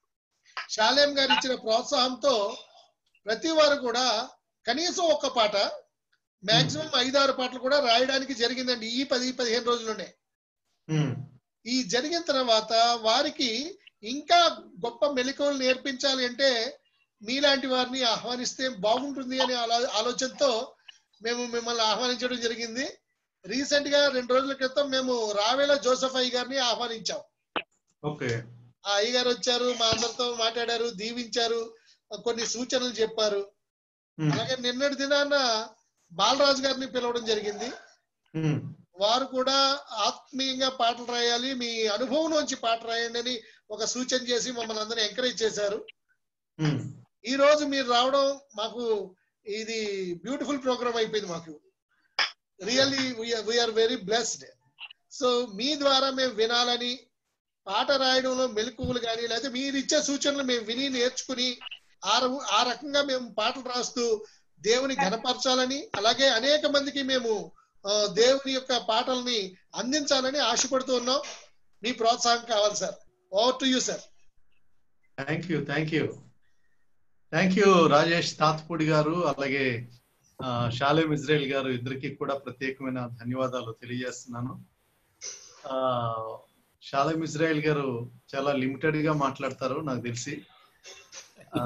షాలేం గారు ఇచ్చిన ప్రోత్సాహంతో ప్రతి వారు కూడా కనీసం ఒక్క పాట మాక్సిమం ఐదారు పాటలు కూడా రాయడానికి జరిగిందండి ఈ పది పదిహేను రోజుల్లోనే ఉమ్, ఈ జరిగిన తర్వాత వారికి ఇంకా గొప్ప మెలకువలు నేర్పించాలి అంటే మీలాంటి వారిని ఆహ్వానిస్తే బాగుంటుంది అనే ఆలో- ఆలోచనతో మేము మిమ్మల్ని ఆహ్వానించడం జరిగింది రీసెంట్ గా రెండు రోజుల క్రితం మేము రావేల జోసఫ్ అయ్య గారిని ఆహ్వానించాం ఓకే ఆ అయ్య గారు వచ్చారు మా అందరితో మాట్లాడారు దీవించారు కొన్ని సూచనలు చెప్పారు ఉమ్, అలాగే నిన్నటి దినాన బాలరాజు గారిని పిలవడం జరిగింది ఉమ్, వారు కూడా ఆత్మీయంగా పాటలు రాయాలి మీ అనుభవం నుంచి పాట రాయండి అని ఒక సూచన చేసి మమ్మల్ని అందరూ ఎంకరేజ్ చేశారు ఉమ్, ఈ రోజు మీరు రావడం మాకు ఇది బ్యూటిఫుల్ ప్రోగ్రామ్ అయిపోయింది మాకు really we are very blessed so మీ ద్వారా మేము వినాలని పాట రాయడంలో మెలకువలు కానీ లేకపోతే మీరు ఇచ్చే సూచనలు మేము విని నేర్చుకుని ఆ ర- ఆ రకంగా మేము పాటలు రాస్తూ దేవుని ఘనపరచాలని అలాగే అనేక మందికి మేము ఆ, దేవుని యొక్క పాటల్ని అందించాలని ఆశపడుతూ ఉన్నాం మీ ప్రోత్సాహం కావాలి sir over to you sir thank you thank you thank you Rajesh Tatpudi గారు అలాగే ఆ, షాలేం ఇజ్రాయల్ గారు ఇద్దరికి కూడా ప్రత్యేకమైన ధన్యవాదాలు తెలియజేస్తున్నాను ఆ, షాలేం ఇజ్రాయల్ గారు చాలా లిమిటెడ్ గా మాట్లాడతారు నాకు తెలిసి ఆ,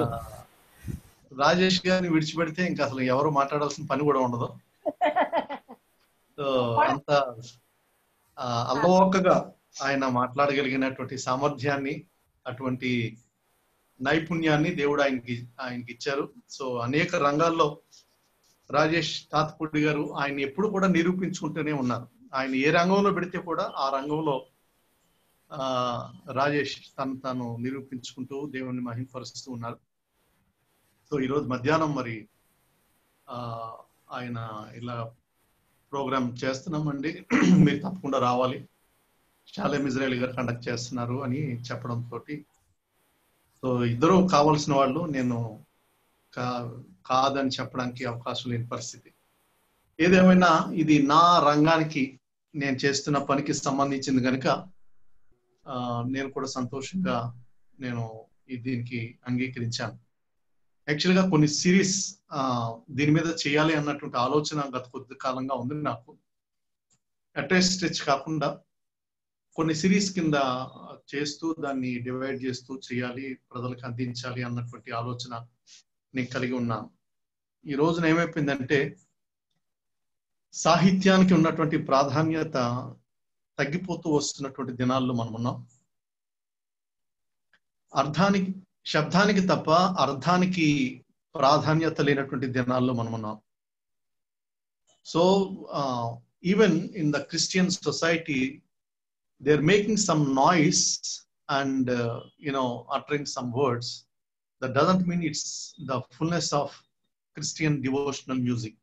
రాజేష్ గారిని విడిచిపెడితే ఇంకా అసలు ఎవరు మాట్లాడాల్సిన పని కూడా ఉండదు సో అంత ఆ, అలవోకగా ఆయన మాట్లాడగలిగినటువంటి సామర్థ్యాన్ని అటువంటి నైపుణ్యాన్ని దేవుడు ఆయనకి ఆయనకి ఇచ్చారు సో అనేక రంగాల్లో రాజేష్ తాతపూడి గారు ఆయన ఎప్పుడు కూడా నిరూపించుకుంటూనే ఉన్నారు ఆయన ఏ రంగంలో పెడితే కూడా ఆ రంగంలో ఆ రాజేష్ తను తాను నిరూపించుకుంటూ దేవుణ్ణి మహింపరుస్తూ ఉన్నారు సో ఈరోజు మధ్యాహ్నం మరి ఆ ఆయన ఇలా ప్రోగ్రామ్ చేస్తున్నామండి మీరు తప్పకుండా రావాలి షాలేం ఇజ్రాయల్ గారు కండక్ట్ చేస్తున్నారు అని చెప్పడం తోటి సో ఇద్దరు కావాల్సిన వాళ్ళు నేను కా- కాదని చెప్పడానికి అవకాశం లేని పరిస్థితి ఏదేమైనా ఇది నా రంగానికి నేను చేస్తున్న పనికి సంబంధించింది కనుక ఆ, నేను కూడా సంతోషంగా నేను ఈ దీనికి అంగీకరించాను యాక్చువల్గా కొన్ని సిరీస్ దీని మీద చేయాలి అన్నటువంటి ఆలోచన గత కొద్ది కాలంగా ఉంది నాకు అటాచ్ స్టిచ్ కాకుండా కొన్ని సిరీస్ కింద చేస్తూ దాన్ని డివైడ్ చేస్తూ చేయాలి ప్రజలకు అందించాలి అన్నటువంటి ఆలోచన నేను కలిగి ఉన్నాను ఈ రోజున ఏమైపోయిందంటే సాహిత్యానికి ఉన్నటువంటి ప్రాధాన్యత తగ్గిపోతూ వస్తున్నటువంటి దినాల్లో మనం ఉన్నాం అర్థానికి శబ్దానికి తప్ప అర్థానికి ప్రాధాన్యత లేనటువంటి దినాల్లో మనం ఉన్నాం so even in the Christian society they're making some noise and uh, you know uttering some words that doesn't mean it's the fullness of Christian devotional music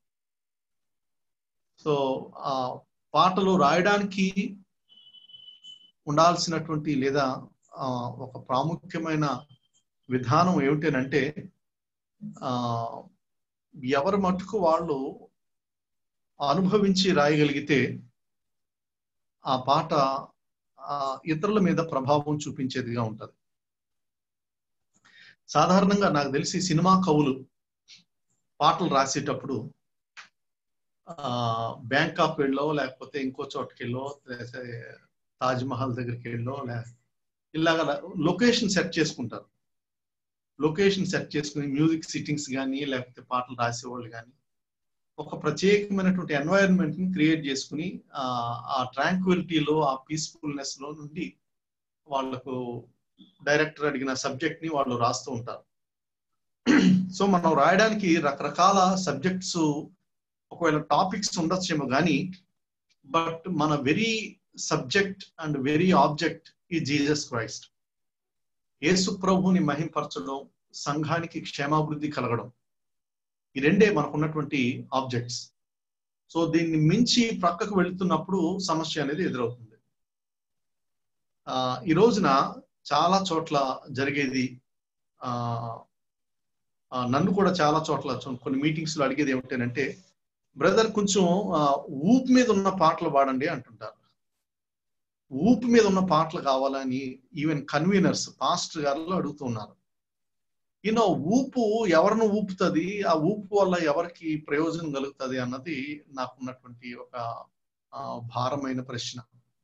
so ఆ పాటలు రాయడానికి ఉండాల్సినటువంటి లేదా ఆ, ఒక ప్రాముఖ్యమైన విధానం ఏమిటంటే ఆ ఎవరి మట్టుకు వాళ్ళు అనుభవించి రాయగలిగితే ఆ పాట ఆ, ఇతరుల మీద ప్రభావం చూపించేదిగా ఉంటది సాధారణంగా నాకు తెలిసి సినిమా కవులు పాటలు రాసేటప్పుడు ఆ బ్యాంకాక్ వెళ్ళో లేకపోతే ఇంకో చోటకి వెళ్ళో లేకపోతే తాజ్ మహల్ దగ్గరికి వెళ్ళో లే ఇలాగ లొకేషన్ సెట్ చేసుకుంటారు లొకేషన్ సెట్ చేసుకుని మ్యూజిక్ సిట్టింగ్స్ కానీ లేకపోతే పాటలు రాసేవాళ్ళు కానీ ఒక ప్రత్యేకమైనటువంటి ఎన్వైరన్మెంట్ ని క్రియేట్ చేసుకుని ఆ ఆ ట్రాంక్విలిటీలో ఆ పీస్ఫుల్నెస్ లో నుండి వాళ్ళకు డైరెక్టర్ అడిగిన సబ్జెక్ట్ ని వాళ్ళు రాస్తూ ఉంటారు సో మనం రాయడానికి రకరకాల సబ్జెక్ట్స్ ఒకవేళ టాపిక్స్ ఉండొచ్చేమో కానీ బట్ మన very subject and very object ఈ జీసస్ క్రైస్ట్ యేసు ప్రభుని మహింపరచడం సంఘానికి క్షేమాభివృద్ధి కలగడం ఈ రెండే మనకున్నటువంటి ఆబ్జెక్ట్స్ సో దీన్ని మించి ప్రక్కకు వెళుతున్నప్పుడు సమస్య అనేది ఎదురవుతుంది ఆ ఈ రోజున చాలా చోట్ల జరిగేది ఆ ఆ, నన్ను కూడా చాలా చోట్ల చూ- కొన్ని మీటింగ్స్ లో అడిగేది ఏమిటంటే బ్రదర్ కొంచెం ఆ, ఊపు మీద ఉన్న పాటలు పాడండి అంటుంటారు ఊపు మీద ఉన్న పాటలు కావాలని ఈవెన్ కన్వీనర్స్ పాస్టర్ గారు అడుగుతూ ఉన్నారు ఈయన ఊపు ఎవరిని ఊపుతుంది ఆ ఊపు వల్ల ఎవరికి ప్రయోజనం కలుగుతుంది అన్నది నాకున్నటువంటి ఒక ఆ, భారమైన ప్రశ్న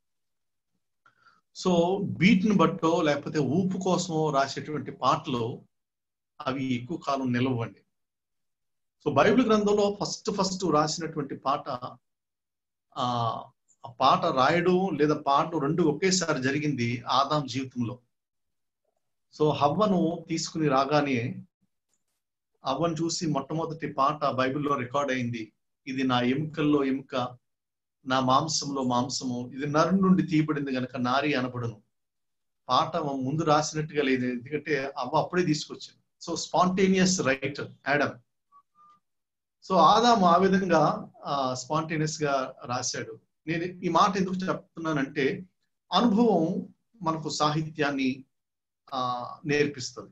సో బీట్ని బట్టో లేకపోతే ఊపు కోసమో రాసేటువంటి పాటలు అవి ఎక్కువ కాలం నిలవండి సో బైబిల్ గ్రంథంలో ఫస్ట్ ఫస్ట్ రాసినటువంటి పాట ఆ ఆ పాట రాయడం లేదా పాడడం రెండు ఒకేసారి జరిగింది ఆదాం జీవితంలో సో హవ్వను తీసుకుని రాగానే హవ్వను చూసి మొట్టమొదటి పాట బైబిల్లో రికార్డ్ అయింది ఇది నా ఎముకల్లో ఎముక నా మాంసంలో మాంసము ఇది నరు నుండి తీయబడింది గనక నారి అనబడును పాట ముందు రాసినట్టుగా లేదు ఎందుకంటే అవ్వ అప్పుడే తీసుకొచ్చింది so spontaneous writer Adam so ఆదాము ఆ విధంగా స్పాంటేనియస్ గా రాశాడు నేను ఈ మాట ఎందుకు చెప్తున్నానంటే అనుభవం మనకు సాహిత్యాన్ని ఆ నేర్పిస్తుంది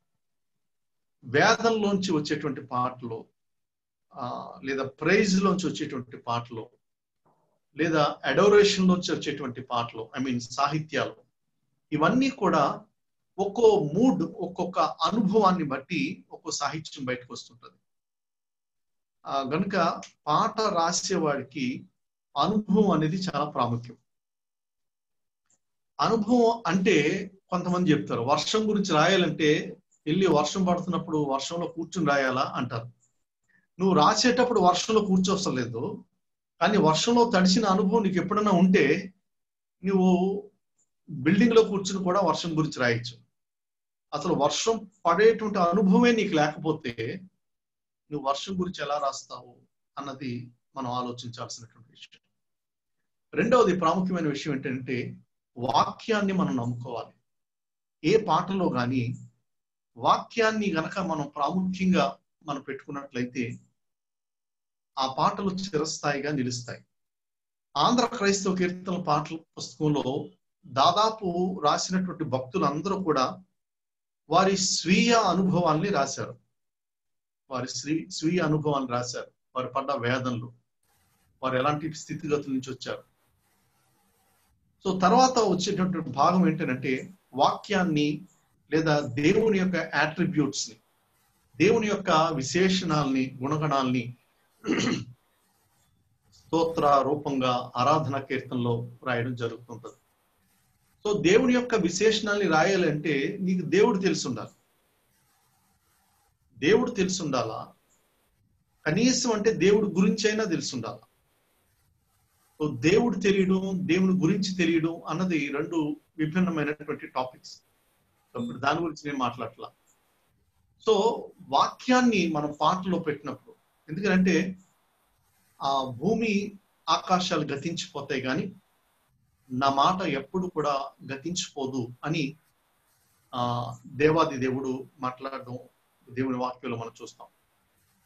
వేదంలోంచి వచ్చేటువంటి పాటలు ఆ లేదా ప్రైజ్ లోంచి వచ్చేటువంటి పాటలు లేదా అడోరేషన్ లోంచి వచ్చేటువంటి పాటలు ఐ మీన్ సాహిత్యాలు ఇవన్నీ కూడా ఒక్కో మూడ్ ఒక్కొక్క అనుభవాన్ని బట్టి ఒక్కో సాహిత్యం బయటకు వస్తుంటది ఆ గనుక పాట రాసేవాడికి అనుభవం అనేది చాలా ప్రాముఖ్యం అనుభవం అంటే కొంతమంది చెప్తారు వర్షం గురించి రాయాలంటే వెళ్ళి వర్షం పడుతున్నప్పుడు వర్షంలో కూర్చుని రాయాలా అంటారు నువ్వు రాసేటప్పుడు వర్షంలో కూర్చోవసరం లేదు కానీ వర్షంలో తడిసిన అనుభవం నీకు ఎప్పుడైనా ఉంటే నువ్వు బిల్డింగ్ లో కూర్చుని కూడా వర్షం గురించి రాయొచ్చు అసలు వర్షం పడేటువంటి అనుభవమే నీకు లేకపోతే నువ్వు వర్షం గురించి ఎలా రాస్తావు అన్నది మనం ఆలోచించాల్సినటువంటి విషయం రెండవది ప్రాముఖ్యమైన విషయం ఏంటంటే వాక్యాన్ని మనం నమ్ముకోవాలి ఏ పాటలో కానీ వాక్యాన్ని గనక మనం ప్రాముఖ్యంగా మనం పెట్టుకున్నట్లయితే ఆ పాటలు చిరస్థాయిగా నిలుస్తాయి ఆంధ్ర క్రైస్తవ కీర్తన పాటల పుస్తకంలో దాదాపు రాసినటువంటి భక్తులందరూ కూడా వారి స్వీయ అనుభవాల్ని రాశారు వారి స్వీ స్వీయ అనుభవాన్ని రాశారు వారు పడ్డ వేదనలు వారు ఎలాంటి స్థితిగతుల నుంచి వచ్చారు సో తర్వాత వచ్చేటటువంటి భాగం ఏంటంటే వాక్యాన్ని లేదా దేవుని యొక్క యాట్రిబ్యూట్స్ ని దేవుని యొక్క విశేషణాల్ని గుణగణాల్ని స్తోత్ర రూపంగా ఆరాధన కీర్తనలో రాయడం జరుగుతుంటది సో దేవుని యొక్క విశేషణాల్ని రాయాలంటే నీకు దేవుడు తెలిసి ఉండాలి దేవుడు తెలిసి ఉండాలా కనీసం అంటే దేవుడి గురించి అయినా తెలిసి ఉండాలా సో దేవుడు తెలియడం దేవుని గురించి తెలియడం అన్నది రెండు విభిన్నమైనటువంటి టాపిక్స్ ఇప్పుడు దాని గురించి నేను మాట్లాడట్లా సో వాక్యాన్ని మనం పాటలో పెట్టినప్పుడు ఎందుకంటే ఆ భూమి ఆకాశాలు గతించిపోతాయి కానీ నా మాట ఎప్పుడు కూడా గతించిపోదు అని ఆ దేవాది దేవుడు మాట్లాడడం దేవుని వాక్యంలో మనం చూస్తాం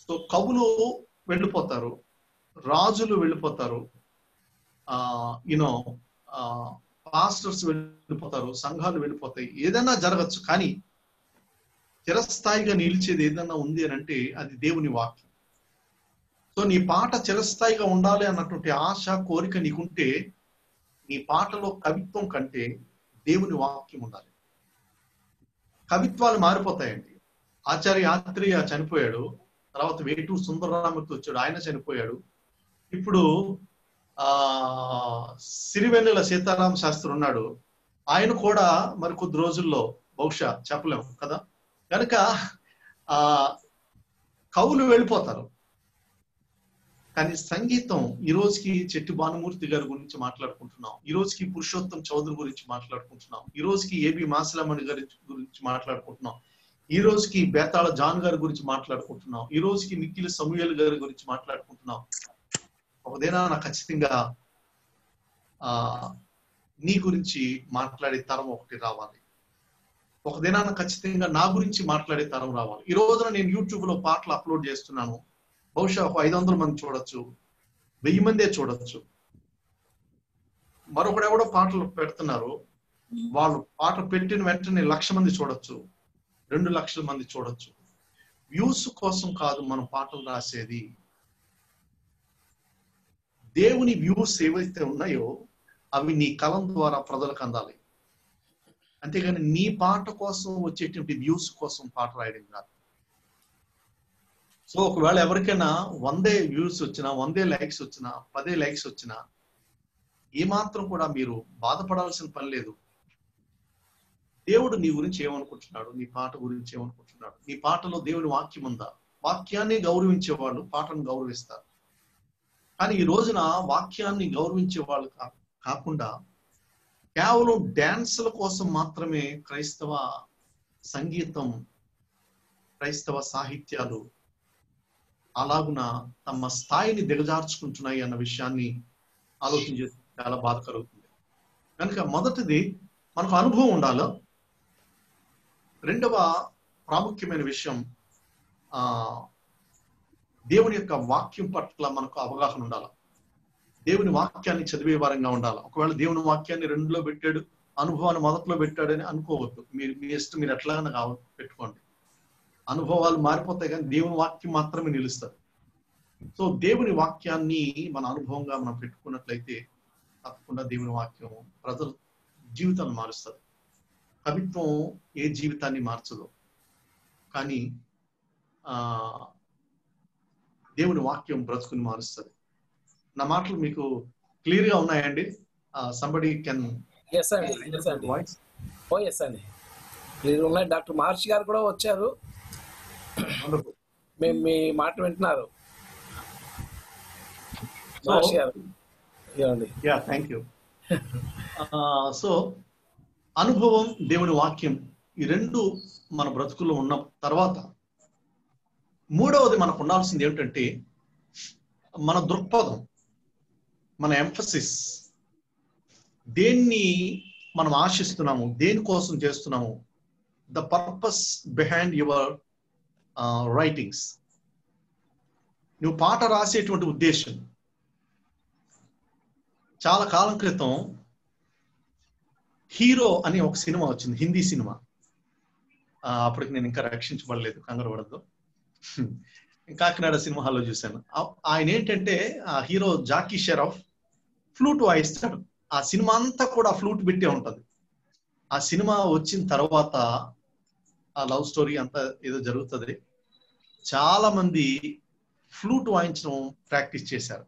సో కవులు వెళ్ళిపోతారు రాజులు వెళ్ళిపోతారు ఆ యూనో పాస్టర్స్ వెళ్ళిపోతారు సంఘాలు వెళ్ళిపోతాయి ఏదైనా జరగచ్చు కానీ చిరస్థాయిగా నిలిచేది ఏదైనా ఉంది అని అంటే అది దేవుని వాక్యం సో నీ పాట చిరస్థాయిగా ఉండాలి అన్నటువంటి ఆశ కోరిక నీకుంటే నీ పాటలో కవిత్వం కంటే దేవుని వాక్యం ఉండాలి కవిత్వాలు మారిపోతాయండి ఆచార్య ఆత్రేయ చనిపోయాడు తర్వాత వేటూరు సుందరరామూర్తి వచ్చాడు ఆయన చనిపోయాడు ఇప్పుడు ఆ సిరివెన్నెల సీతారామ శాస్త్రి ఉన్నాడు ఆయన కూడా మరి కొద్ది రోజుల్లో బహుశా చెప్పలేము కదా కనుక ఆ కవులు వెళ్ళిపోతారు కానీ సంగీతం ఈ రోజుకి చెట్టి భానుమూర్తి గారి గురించి మాట్లాడుకుంటున్నాం ఈ రోజుకి పురుషోత్తం చౌదరి గురించి మాట్లాడుకుంటున్నాం ఈ రోజుకి ఏబి మాసలమణి గారి గురించి మాట్లాడుకుంటున్నాం ఈ రోజుకి బేతాళ జాన్ గారి గురించి మాట్లాడుకుంటున్నాం ఈ రోజుకి నిఖిల్ సమూయల్ గారి గురించి మాట్లాడుకుంటున్నాం ఒక దినాన ఖచ్చితంగా ఆ నీ గురించి మాట్లాడే తరం ఒకటి రావాలి ఒక దినాన ఖచ్చితంగా నా గురించి మాట్లాడే తరం రావాలి ఈ రోజున నేను యూట్యూబ్ లో పాటలు అప్లోడ్ చేస్తున్నాను బహుశా ఒక ఐదు వందల మంది చూడొచ్చు వెయ్యి మందే చూడొచ్చు మరొకడు ఎవడో పాటలు పెడుతున్నారు వాళ్ళు పాట పెట్టిన వెంటనే లక్ష మంది చూడొచ్చు రెండు లక్షల మంది చూడొచ్చు వ్యూస్ కోసం కాదు మనం పాటలు రాసేది దేవుని వ్యూస్ ఏవైతే ఉన్నాయో అవి నీ కలం ద్వారా ప్రజలకు అందాలి అంతేగాని నీ పాట కోసం వచ్చేటువంటి వ్యూస్ కోసం పాట రాయడం కాదు సో ఒకవేళ ఎవరికైనా వందే వ్యూస్ వచ్చినా వందే లైక్స్ వచ్చినా పదే లైక్స్ వచ్చినా ఏమాత్రం కూడా మీరు బాధపడాల్సిన పని లేదు దేవుడు నీ గురించి ఏమనుకుంటున్నాడు నీ పాట గురించి ఏమనుకుంటున్నాడు నీ పాటలో దేవుని వాక్యం ఉందా వాక్యాన్ని గౌరవించే వాళ్ళు పాటను గౌరవిస్తారు కానీ ఈ రోజున వాక్యాన్ని గౌరవించే వాళ్ళు కాకుండా కేవలం డ్యాన్సుల కోసం మాత్రమే క్రైస్తవ సంగీతం క్రైస్తవ సాహిత్యాలు అలాగున తమ స్థాయిని దిగజార్చుకుంటున్నాయి అన్న విషయాన్ని ఆలోచించే చాలా బాధ కలుగుతుంది కనుక మొదటిది మనకు అనుభవం ఉండాలి రెండవ ప్రాముఖ్యమైన విషయం ఆ దేవుని యొక్క వాక్యం పట్ల మనకు అవగాహన ఉండాలి దేవుని వాక్యాన్ని చదివే వారంగా ఉండాలి ఒకవేళ దేవుని వాక్యాన్ని రెండులో పెట్టాడు అనుభవాన్ని మొదట్లో పెట్టాడని అనుకోవద్దు మీరు మీ ఇష్టం మీరు ఎట్లాగైనా కావ పెట్టుకోండి అనుభవాలు మారిపోతాయి కానీ దేవుని వాక్యం మాత్రమే నిలుస్తుంది సో దేవుని వాక్యాన్ని మన అనుభవంగా మనం పెట్టుకున్నట్లయితే తప్పకుండా దేవుని వాక్యం ప్రజల జీవితాన్ని మారుస్తుంది కవిత్వం ఏ జీవితాన్ని మార్చదు కానీ ఆ దేవుని వాక్యం బ్రతుకుని మారుస్తుంది నా మాటలు మీకు క్లియర్ గా ఉన్నాయండి సంబడి కెన్ ఎస్ అండి ఎస్ అండి ఓ ఎస్ అండి క్లియర్ ఉన్నాయి డాక్టర్ మహర్షి గారు కూడా వచ్చారు మేము మీ మాట వింటున్నారు మహర్షి గారు ఇవ్వండి యా థ్యాంక్ యూ సో అనుభవం దేవుని వాక్యం ఈ రెండు మన బ్రతుకుల్లో ఉన్న తర్వాత మూడవది మనకు ఉండాల్సింది ఏమిటంటే మన దృక్పథం మన ఎంఫసిస్ దేన్ని మనం ఆశిస్తున్నాము దేనికోసం చేస్తున్నాము the purpose behind your writings నువ్వు పాట రాసేటువంటి ఉద్దేశం చాలా కాలం క్రితం హీరో అని ఒక సినిమా వచ్చింది హిందీ సినిమా అప్పటికి నేను ఇంకా రక్షించబడలేదు కంగారు పడద్దు కాకినాడ సినిమా హాల్లో చూశాను ఆయన ఏంటంటే ఆ హీరో జాకీ షెరాఫ్ ఫ్లూట్ వాయిస్తాడు ఆ సినిమా అంతా కూడా ఫ్లూట్ పెట్టే ఉంటది ఆ సినిమా వచ్చిన తర్వాత ఆ లవ్ స్టోరీ అంతా ఏదో జరుగుతుంది చాలా మంది ఫ్లూట్ వాయించడం ప్రాక్టీస్ చేశారు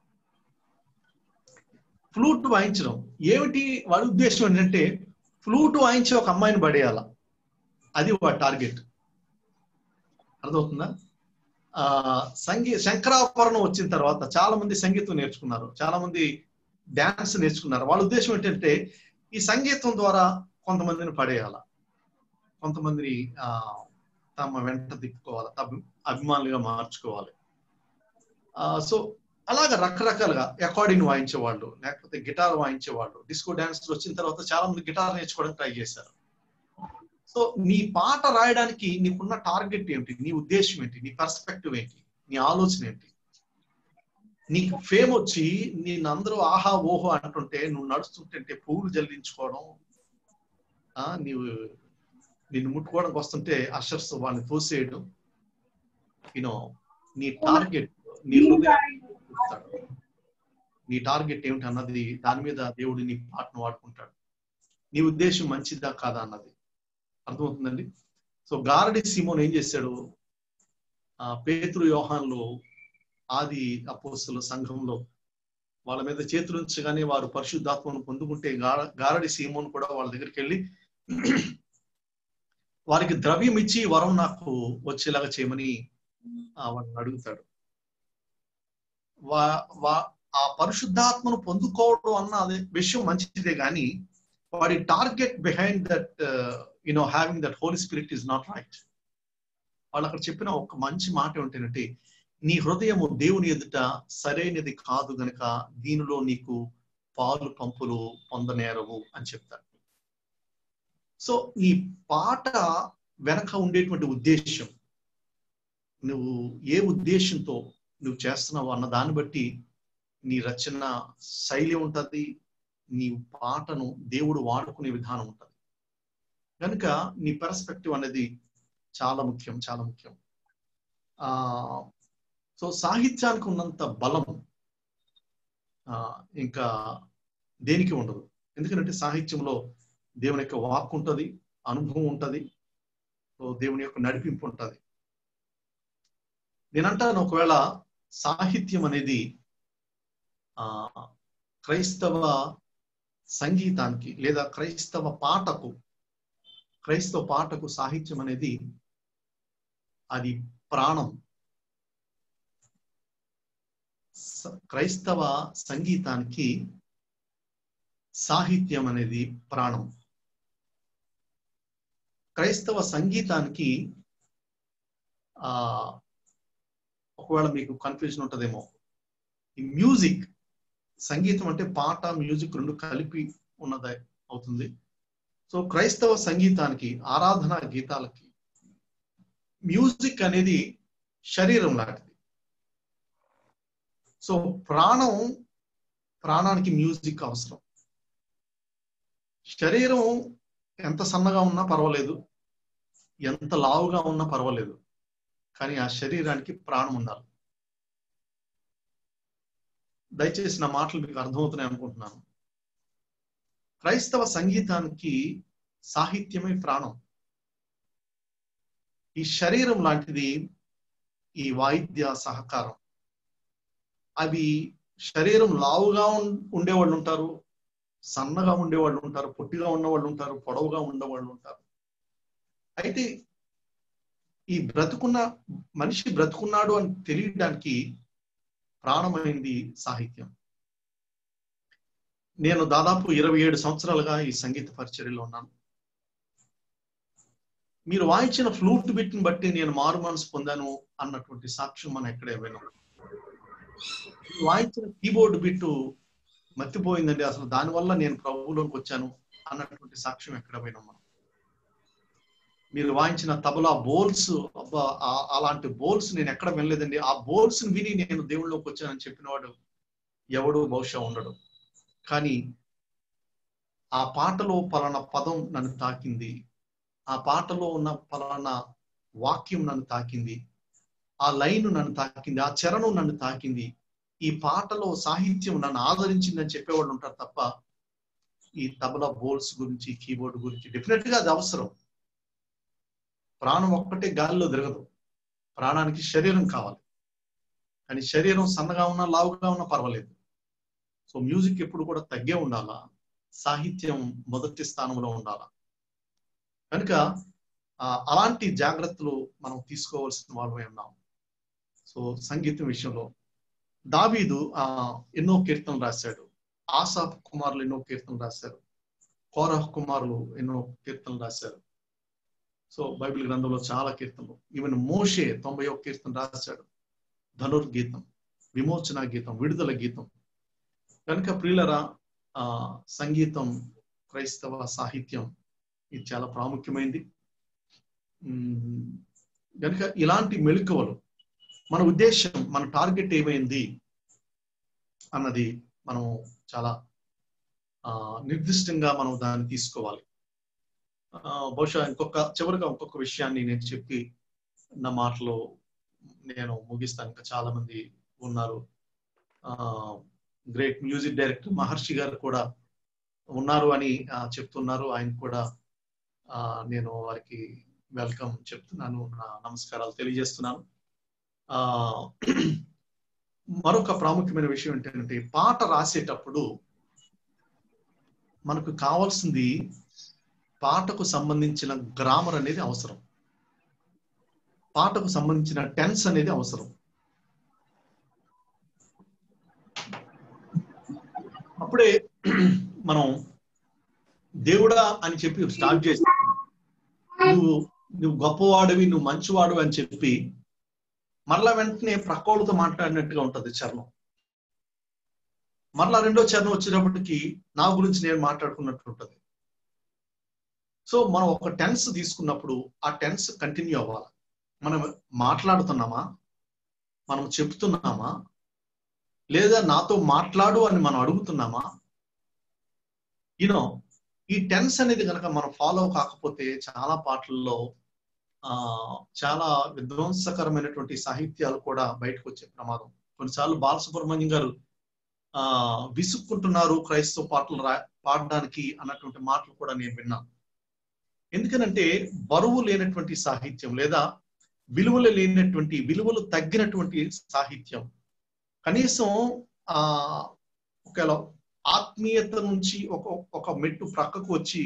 ఫ్లూట్ వాయించడం ఏమిటి వాడి ఉద్దేశం ఏంటంటే ఫ్లూట్ వాయించి ఒక అమ్మాయిని పడేయాల అది వాడి టార్గెట్ అర్థమవుతుందా ఆ సంగీ శంకరాభరణం వచ్చిన తర్వాత చాలా మంది సంగీతం నేర్చుకున్నారు చాలా మంది డాన్స్ నేర్చుకున్నారు వాళ్ళ ఉద్దేశం ఏంటంటే ఈ సంగీతం ద్వారా కొంతమందిని పడేయాల కొంతమందిని ఆ తమ వెంట తిప్పుకోవాలి తమ అభిమానులుగా మార్చుకోవాలి ఆ సో అలాగ రకరకాలుగా అకార్డింగ్ వాయించేవాళ్ళు లేకపోతే గిటార్ వాయించేవాళ్ళు డిస్కో డాన్స్ వచ్చిన తర్వాత చాలా మంది గిటార్ నేర్చుకోవడానికి ట్రై చేశారు సో నీ పాట రాయడానికి నీకున్న టార్గెట్ ఏమిటి నీ ఉద్దేశం ఏంటి నీ పర్స్పెక్టివ్ ఏంటి నీ ఆలోచన ఏంటి నీకు ఫేమ్ వచ్చి నేను అందరూ ఆహా ఓహో అంటుంటే నువ్వు నడుస్తుంటే పువ్వులు జల్లించుకోవడం ఆ నీవు నిన్ను ముట్టుకోవడానికి వస్తుంటే అషర్స్ వాళ్ళని తోసేయడం యూనో నీ టార్గెట్ నీ హృదయాన్ని చూస్తాడు. నీ టార్గెట్ ఏమిటి అన్నది దాని మీద దేవుడు నీ పాటను వాడుకుంటాడు నీ ఉద్దేశం మంచిదా కాదా అన్నది అర్థమవుతుందండి సో గారడి సిమోన్ ఏం చేశాడు ఆ పేతురు యోహాన్లో ఆది అపోస్తుల సంఘంలో వాళ్ళ మీద చేతులు ఉంచగానే వారు పరిశుద్ధాత్మను పొందుకుంటే గార- గారడి సీమోన్ కూడా వాళ్ళ దగ్గరికి వెళ్ళి వారికి ద్రవ్యం ఇచ్చి వరం నాకు వచ్చేలాగా చేయమని ఆ, వాళ్ళని అడుగుతాడు వా వా ఆ పరిశుద్ధాత్మను పొందుకోవడం అన్న అదే విషయం మంచిదే కానీ వాడి target behind that you know having that holy spirit is not right వాళ్ళు అక్కడ చెప్పిన ఒక మంచి మాట ఏమిటంటే నీ హృదయము దేవుని ఎదుట సరైనది కాదు గనక దీనిలో నీకు పాలు పంపులు పొందనేరవు అని చెప్తారు సో ఈ పాట వెనక ఉండేటువంటి ఉద్దేశం నువ్వు ఏ ఉద్దేశంతో నువ్వు చేస్తున్నావు అన్న దాన్ని బట్టి నీ రచన శైలి ఉంటది నీ పాటను దేవుడు వాడుకునే విధానం ఉంటది కనుక నీ పర్స్పెక్టివ్ అనేది చాలా ముఖ్యం చాలా ముఖ్యం ఆ సో సాహిత్యానికి ఉన్నంత బలం ఆ, ఇంకా దేనికి ఉండదు ఎందుకంటే సాహిత్యంలో దేవుని యొక్క వాక్ ఉంటుంది అనుభవం ఉంటుంది సో దేవుని యొక్క నడిపింపు ఉంటుంది నేనంటాను ఒకవేళ సాహిత్యం అనేది ఆ క్రైస్తవ సంగీతానికి లేదా క్రైస్తవ పాటకు క్రైస్తవ పాటకు సాహిత్యం అనేది అది ప్రాణం స- క్రైస్తవ సంగీతానికి సాహిత్యం అనేది ప్రాణం క్రైస్తవ సంగీతానికి ఆ ఒకవేళ మీకు కన్ఫ్యూజన్ ఉంటుందేమో ఈ మ్యూజిక్ సంగీతం అంటే పాట మ్యూజిక్ రెండు కలిపి ఉన్నది అవుతుంది సో క్రైస్తవ సంగీతానికి ఆరాధన గీతాలకి మ్యూజిక్ అనేది శరీరం లాంటిది సో ప్రాణం ప్రాణానికి మ్యూజిక్ అవసరం శరీరం ఎంత సన్నగా ఉన్నా పర్వాలేదు ఎంత లావుగా ఉన్నా పర్వాలేదు కానీ ఆ శరీరానికి ప్రాణం ఉండాలి దయచేసి నా మాటలు మీకు అర్థమవుతున్నాయి అనుకుంటున్నాను క్రైస్తవ సంగీతానికి సాహిత్యమే ప్రాణం ఈ శరీరం లాంటిది ఈ వాయిద్య సహకారం అవి శరీరం లావుగా ఉం- ఉండేవాళ్ళు ఉంటారు సన్నగా ఉండేవాళ్ళు ఉంటారు పొట్టిగా ఉన్నవాళ్ళు ఉంటారు పొడవుగా ఉండేవాళ్ళు ఉంటారు అయితే ఈ బ్రతుకున్న మనిషి బ్రతుకున్నాడు అని తెలియడానికి ప్రాణమైంది సాహిత్యం నేను దాదాపు ఇరవై ఏడు సంవత్సరాలుగా ఈ సంగీత పరిచర్యలో ఉన్నాను మీరు వాయించిన ఫ్లూట్ బిట్ని బట్టి నేను మారు మనసు పొందాను అన్నటువంటి సాక్ష్యం మనం ఎక్కడే విన్నాం వాయించిన కీబోర్డ్ బిట్టు మర్చిపోయిందండి అసలు దానివల్ల నేను ప్రభువులోకి వచ్చాను అన్నటువంటి సాక్ష్యం ఎక్కడ విన్నాం మనం మీరు వాయించిన తబలా బోల్స్ అబ్బా ఆ- అలాంటి బోల్స్ నేను ఎక్కడ వినలేదండి ఆ బోల్స్ విని నేను దేవుళ్ళలోకి వచ్చానని చెప్పినవాడు ఎవడు బహుశా ఉండడు కానీ ఆ పాటలో పలానా పదం నన్ను తాకింది ఆ పాటలో ఉన్న పలానా వాక్యం నన్ను తాకింది ఆ లైన్ నన్ను తాకింది ఆ చరణం నన్ను తాకింది ఈ పాటలో సాహిత్యం నన్ను ఆదరించిందని చెప్పేవాళ్ళు ఉంటారు తప్ప ఈ తబలా బోల్స్ గురించి కీబోర్డ్ గురించి డెఫినెట్ గా అది అవసరం ప్రాణం ఒక్కటే గాలిలో తిరగదు ప్రాణానికి శరీరం కావాలి కానీ శరీరం సన్నగా ఉన్నా లావుగా ఉన్నా పర్వాలేదు సో మ్యూజిక్ ఎప్పుడు కూడా తగ్గే ఉండాలా సాహిత్యం మొదటి స్థానంలో ఉండాలా కనుక ఆ, అలాంటి జాగ్రత్తలు మనం తీసుకోవాల్సిన వాళ్ళమై ఉన్నాం సో సంగీతం విషయంలో దావీదు ఆ ఎన్నో కీర్తనలు రాశాడు ఆసాఫ్ కుమారులు ఎన్నో కీర్తనలు రాశారు కోరహ్ కుమారులు ఎన్నో కీర్తనలు రాశారు సో బైబిల్ గ్రంథంలో చాలా కీర్తనలు ఈవెన్ మోషే తొంభై ఒక్క కీర్తన రాశాడు ధనుర్గీతం విమోచన గీతం విడుదల గీతం కనుక ప్రియులరా ఆ సంగీతం క్రైస్తవ సాహిత్యం ఇది చాలా ప్రాముఖ్యమైంది ఉమ్, కనుక ఇలాంటి మెళుకువలు మన ఉద్దేశం మన టార్గెట్ ఏమైంది అన్నది మనం చాలా ఆ, నిర్దిష్టంగా మనం దాన్ని తీసుకోవాలి ఆ, బహుశా ఇంకొక చివరిగా ఇంకొక విషయాన్ని నేను చెప్పి నా మాటలో నేను ముగిస్తాను ఇంకా చాలా మంది ఉన్నారు గ్రేట్ మ్యూజిక్ డైరెక్టర్ మహర్షి గారు కూడా ఉన్నారు అని ఆ, చెప్తున్నారు ఆయన కూడా ఆ, నేను వారికి వెల్కమ్ చెప్తున్నాను నా నమస్కారాలు తెలియజేస్తున్నాను ఆ మరొక ప్రాముఖ్యమైన విషయం ఏంటంటే పాట రాసేటప్పుడు మనకు కావాల్సింది పాటకు సంబంధించిన గ్రామర్ అనేది అవసరం పాటకు సంబంధించిన టెన్స్ అనేది అవసరం అప్పుడే మనం దేవుడా అని చెప్పి స్టార్ట్ చేసి నువ్వు నువ్వు గొప్పవాడివి నువ్వు మంచివాడు అని చెప్పి మరలా వెంటనే ప్రకోళ్ళతో మాట్లాడినట్టుగా ఉంటది చరణం మరలా రెండో చరణం వచ్చేటప్పటికి నా గురించి నేను మాట్లాడుకున్నట్టు ఉంటది సో మనం ఒక టెన్స్ తీసుకున్నప్పుడు ఆ టెన్స్ కంటిన్యూ అవ్వాలి మనం మాట్లాడుతున్నామా మనం చెప్తున్నామా లేదా నాతో మాట్లాడు అని మనం అడుగుతున్నామా యూనో ఈ టెన్స్ అనేది కనుక మనం ఫాలో కాకపోతే చాలా పాటల్లో ఆ చాలా విధ్వంసకరమైనటువంటి సాహిత్యాలు కూడా బయటకు వచ్చే ప్రమాదం కొన్నిసార్లు బాలసుబ్రహ్మణ్యం గారు ఆ విసుక్కుంటున్నారు క్రైస్తవ పాటలు రా పాడడానికి అన్నటువంటి మాటలు కూడా నేను విన్నాను ఎందుకనంటే బరువు లేనటువంటి సాహిత్యం లేదా విలువలు లేనటువంటి విలువలు తగ్గినటువంటి సాహిత్యం కనీసం ఆ ఒకవేళ ఆత్మీయత నుంచి ఒక ఒక మెట్టు ప్రక్కకు వచ్చి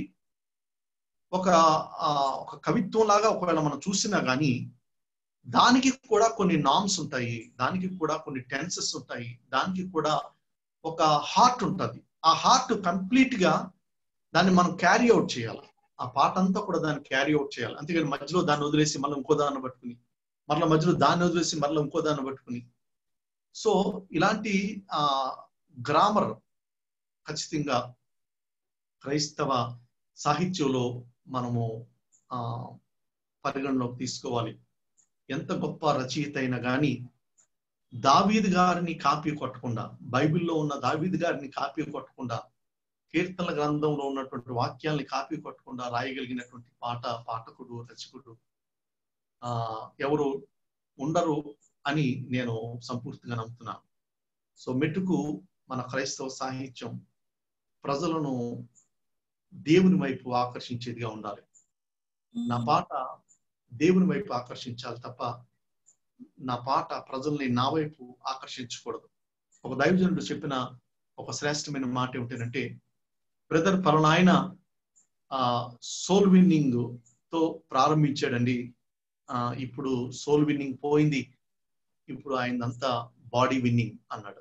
ఒక ఆ, ఒక కవిత్వం లాగా ఒకవేళ మనం చూసినా గానీ దానికి కూడా కొన్ని నామ్స్ ఉంటాయి దానికి కూడా కొన్ని టెన్సెస్ ఉంటాయి దానికి కూడా ఒక హార్ట్ ఉంటది ఆ హార్ట్ కంప్లీట్ గా దాన్ని మనం క్యారీ అవుట్ చేయాలి ఆ పాట అంతా కూడా దాన్ని క్యారీ అవుట్ చేయాలి అంతేగాని మధ్యలో దాన్ని వదిలేసి మళ్ళీ ఇంకో దాన్ని పట్టుకుని మళ్ళీ మధ్యలో దాన్ని వదిలేసి మళ్ళీ ఇంకో దాన్ని పట్టుకుని సో ఇలాంటి ఆ గ్రామర్ ఖచ్చితంగా క్రైస్తవ సాహిత్యంలో మనము ఆ పరిగణలోకి తీసుకోవాలి ఎంత గొప్ప రచయిత అయినా కానీ దావీద్ గారిని కాపీ కొట్టకుండా బైబిల్లో ఉన్న దావీద్ గారిని కాపీ కొట్టకుండా కీర్తనల గ్రంథంలో ఉన్నటువంటి వాక్యాల్ని కాపీ కొట్టకుండా రాయగలిగినటువంటి పాట పాఠకుడు రచకుడు ఆ ఎవరు ఉండరు అని నేను సంపూర్తిగా నమ్ముతున్నాను సో మెట్టుకు మన క్రైస్తవ సాహిత్యం ప్రజలను దేవుని వైపు ఆకర్షించేదిగా ఉండాలి నా పాట దేవుని వైపు ఆకర్షించాలి తప్ప నా పాట ప్రజల్ని నా వైపు ఆకర్షించకూడదు ఒక దైవజనుడు చెప్పిన ఒక శ్రేష్టమైన మాట ఏమిటంటే బ్రదర్ పలానాయన ఆ సోల్ విన్నింగ్ తో ప్రారంభించాడండి ఆ ఇప్పుడు సోల్ విన్నింగ్ పోయింది ఇప్పుడు ఆయనంతా బాడీ విన్నింగ్ అన్నాడు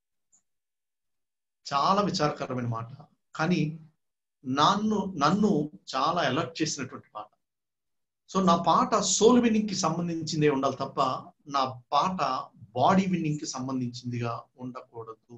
చాలా విచారకరమైన మాట కానీ నన్ను నన్ను చాలా అలర్ట్ చేసినటువంటి పాట సో నా పాట సోల్ విన్నింగ్ కి సంబంధించిందే ఉండాలి తప్ప నా పాట బాడీ విన్నింగ్ కి సంబంధించిందిగా ఉండకూడదు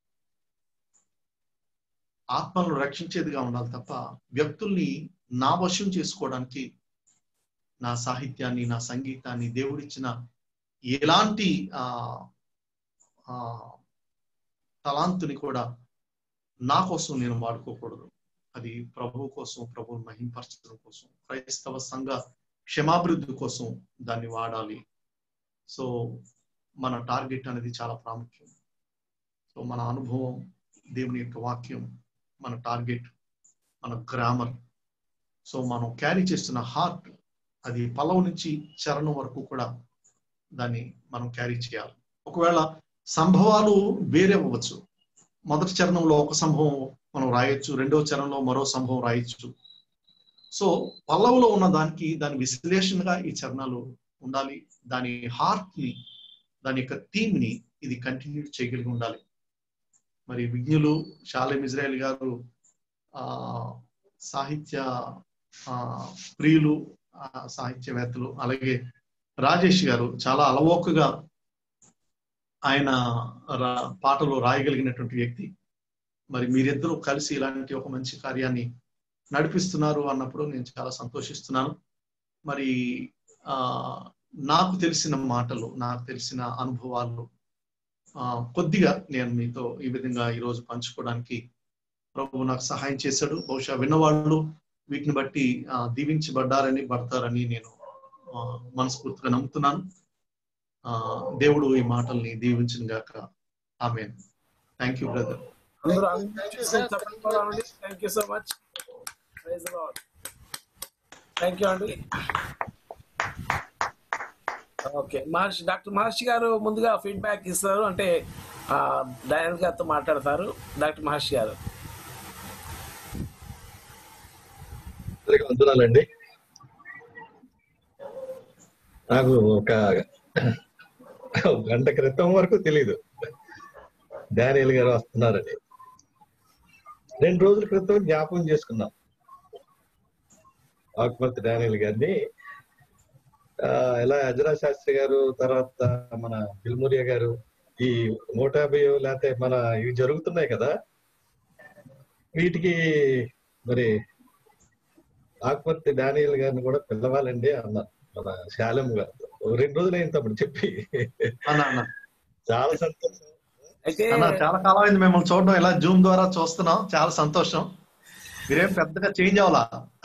ఆత్మలను రక్షించేదిగా ఉండాలి తప్ప వ్యక్తుల్ని నా వశం చేసుకోవడానికి నా సాహిత్యాన్ని నా సంగీతాన్ని దేవుడిచ్చిన ఎలాంటి ఆ ఆ, తలాంతుని కూడా నా కోసం నేను వాడుకోకూడదు అది ప్రభు కోసం ప్రభువుని మహింపరచడం కోసం క్రైస్తవ సంఘ క్షమాభివృద్ధి కోసం దాన్ని వాడాలి సో మన టార్గెట్ అనేది చాలా ప్రాముఖ్యం సో మన అనుభవం దేవుని యొక్క వాక్యం మన టార్గెట్ మన గ్రామర్ సో మనం క్యారీ చేస్తున్న హార్ట్ అది పల్లవ నుంచి చరణం వరకు కూడా దాన్ని మనం క్యారీ చేయాలి ఒకవేళ సంభవాలు వేరే అవ్వచ్చు మొదటి చరణంలో ఒక సంభవం మనం రాయొచ్చు రెండవ చరణంలో మరో సంభవం రాయొచ్చు సో పల్లవులో ఉన్న దానికి దాని విశ్లేషణగా ఈ చరణాలు ఉండాలి దాని హార్ట్ ని దాని యొక్క థీమ్ ని ఇది కంటిన్యూ చేయగలిగి ఉండాలి మరి విజ్ఞులు షాలేం ఇజ్రాయల్ గారు ఆ సాహిత్య ఆ ప్రియులు ఆ, సాహిత్యవేత్తలు అలాగే రాజేష్ గారు చాలా అలవోకగా ఆయన రా- పాటలు రాయగలిగినటువంటి వ్యక్తి మరి మీరిద్దరూ కలిసి ఇలాంటి ఒక మంచి కార్యాన్ని నడిపిస్తున్నారు అన్నప్పుడు నేను చాలా సంతోషిస్తున్నాను మరి ఆ నాకు తెలిసిన మాటలు నాకు తెలిసిన అనుభవాలు ఆ, కొద్దిగా నేను మీతో ఈ విధంగా ఈరోజు పంచుకోవడానికి ప్రభు నాకు సహాయం చేశాడు బహుశా విన్నవాళ్ళు వీటిని బట్టి ఆ, దీవించబడ్డారని పడతారని నేను ఆ, మనస్ఫూర్తిగా నమ్ముతున్నాను ఆ, దేవుడు ఈ మాటల్ని దీవించిన గాక ఆమె థ్యాంక్ యూ బ్రదర్ అందరూ Thank you, sir. Thank you so much thank you అండి ఓకే మహర్షి డాక్టర్ మహర్షి గారు ముందుగా ఫీడ్బ్యాక్ ఇస్తారు అంటే ఆ, డయల్ గారితో మాట్లాడతారు డాక్టర్ మహర్షి గారు అందరికీ వందనాలండి నాకు ఒక గంట క్రితం వరకు తెలీదు డానియల్ గారు వస్తున్నారని రెండు రోజుల క్రితం జ్ఞాపకం చేసుకున్నాం ఆకుమర్తి డానియల్ గారిని ఆ, ఇలా అజరా శాస్త్రి గారు తర్వాత మన బిల్మురియా గారు ఈ నూట యాభై లేకపోతే మన ఇవి జరుగుతున్నాయి కదా వీటికి మరి ఆకుపర్తి డానియల్ గారిని కూడా పిలవాలండి అన్నారు మన శాలం గారు ఓ రెండు రోజులు అయింది తప్పుడు చెప్పి అన్న అన్న చాలా సంతోషం అయితే అన్న చాలా కాలం అయింది మిమ్మల్ని చూడడం ఇలా జూమ్ ద్వారా చూస్తున్నాం చాలా సంతోషం మీరేం పెద్దగా చేంజ్ అవ్వాలా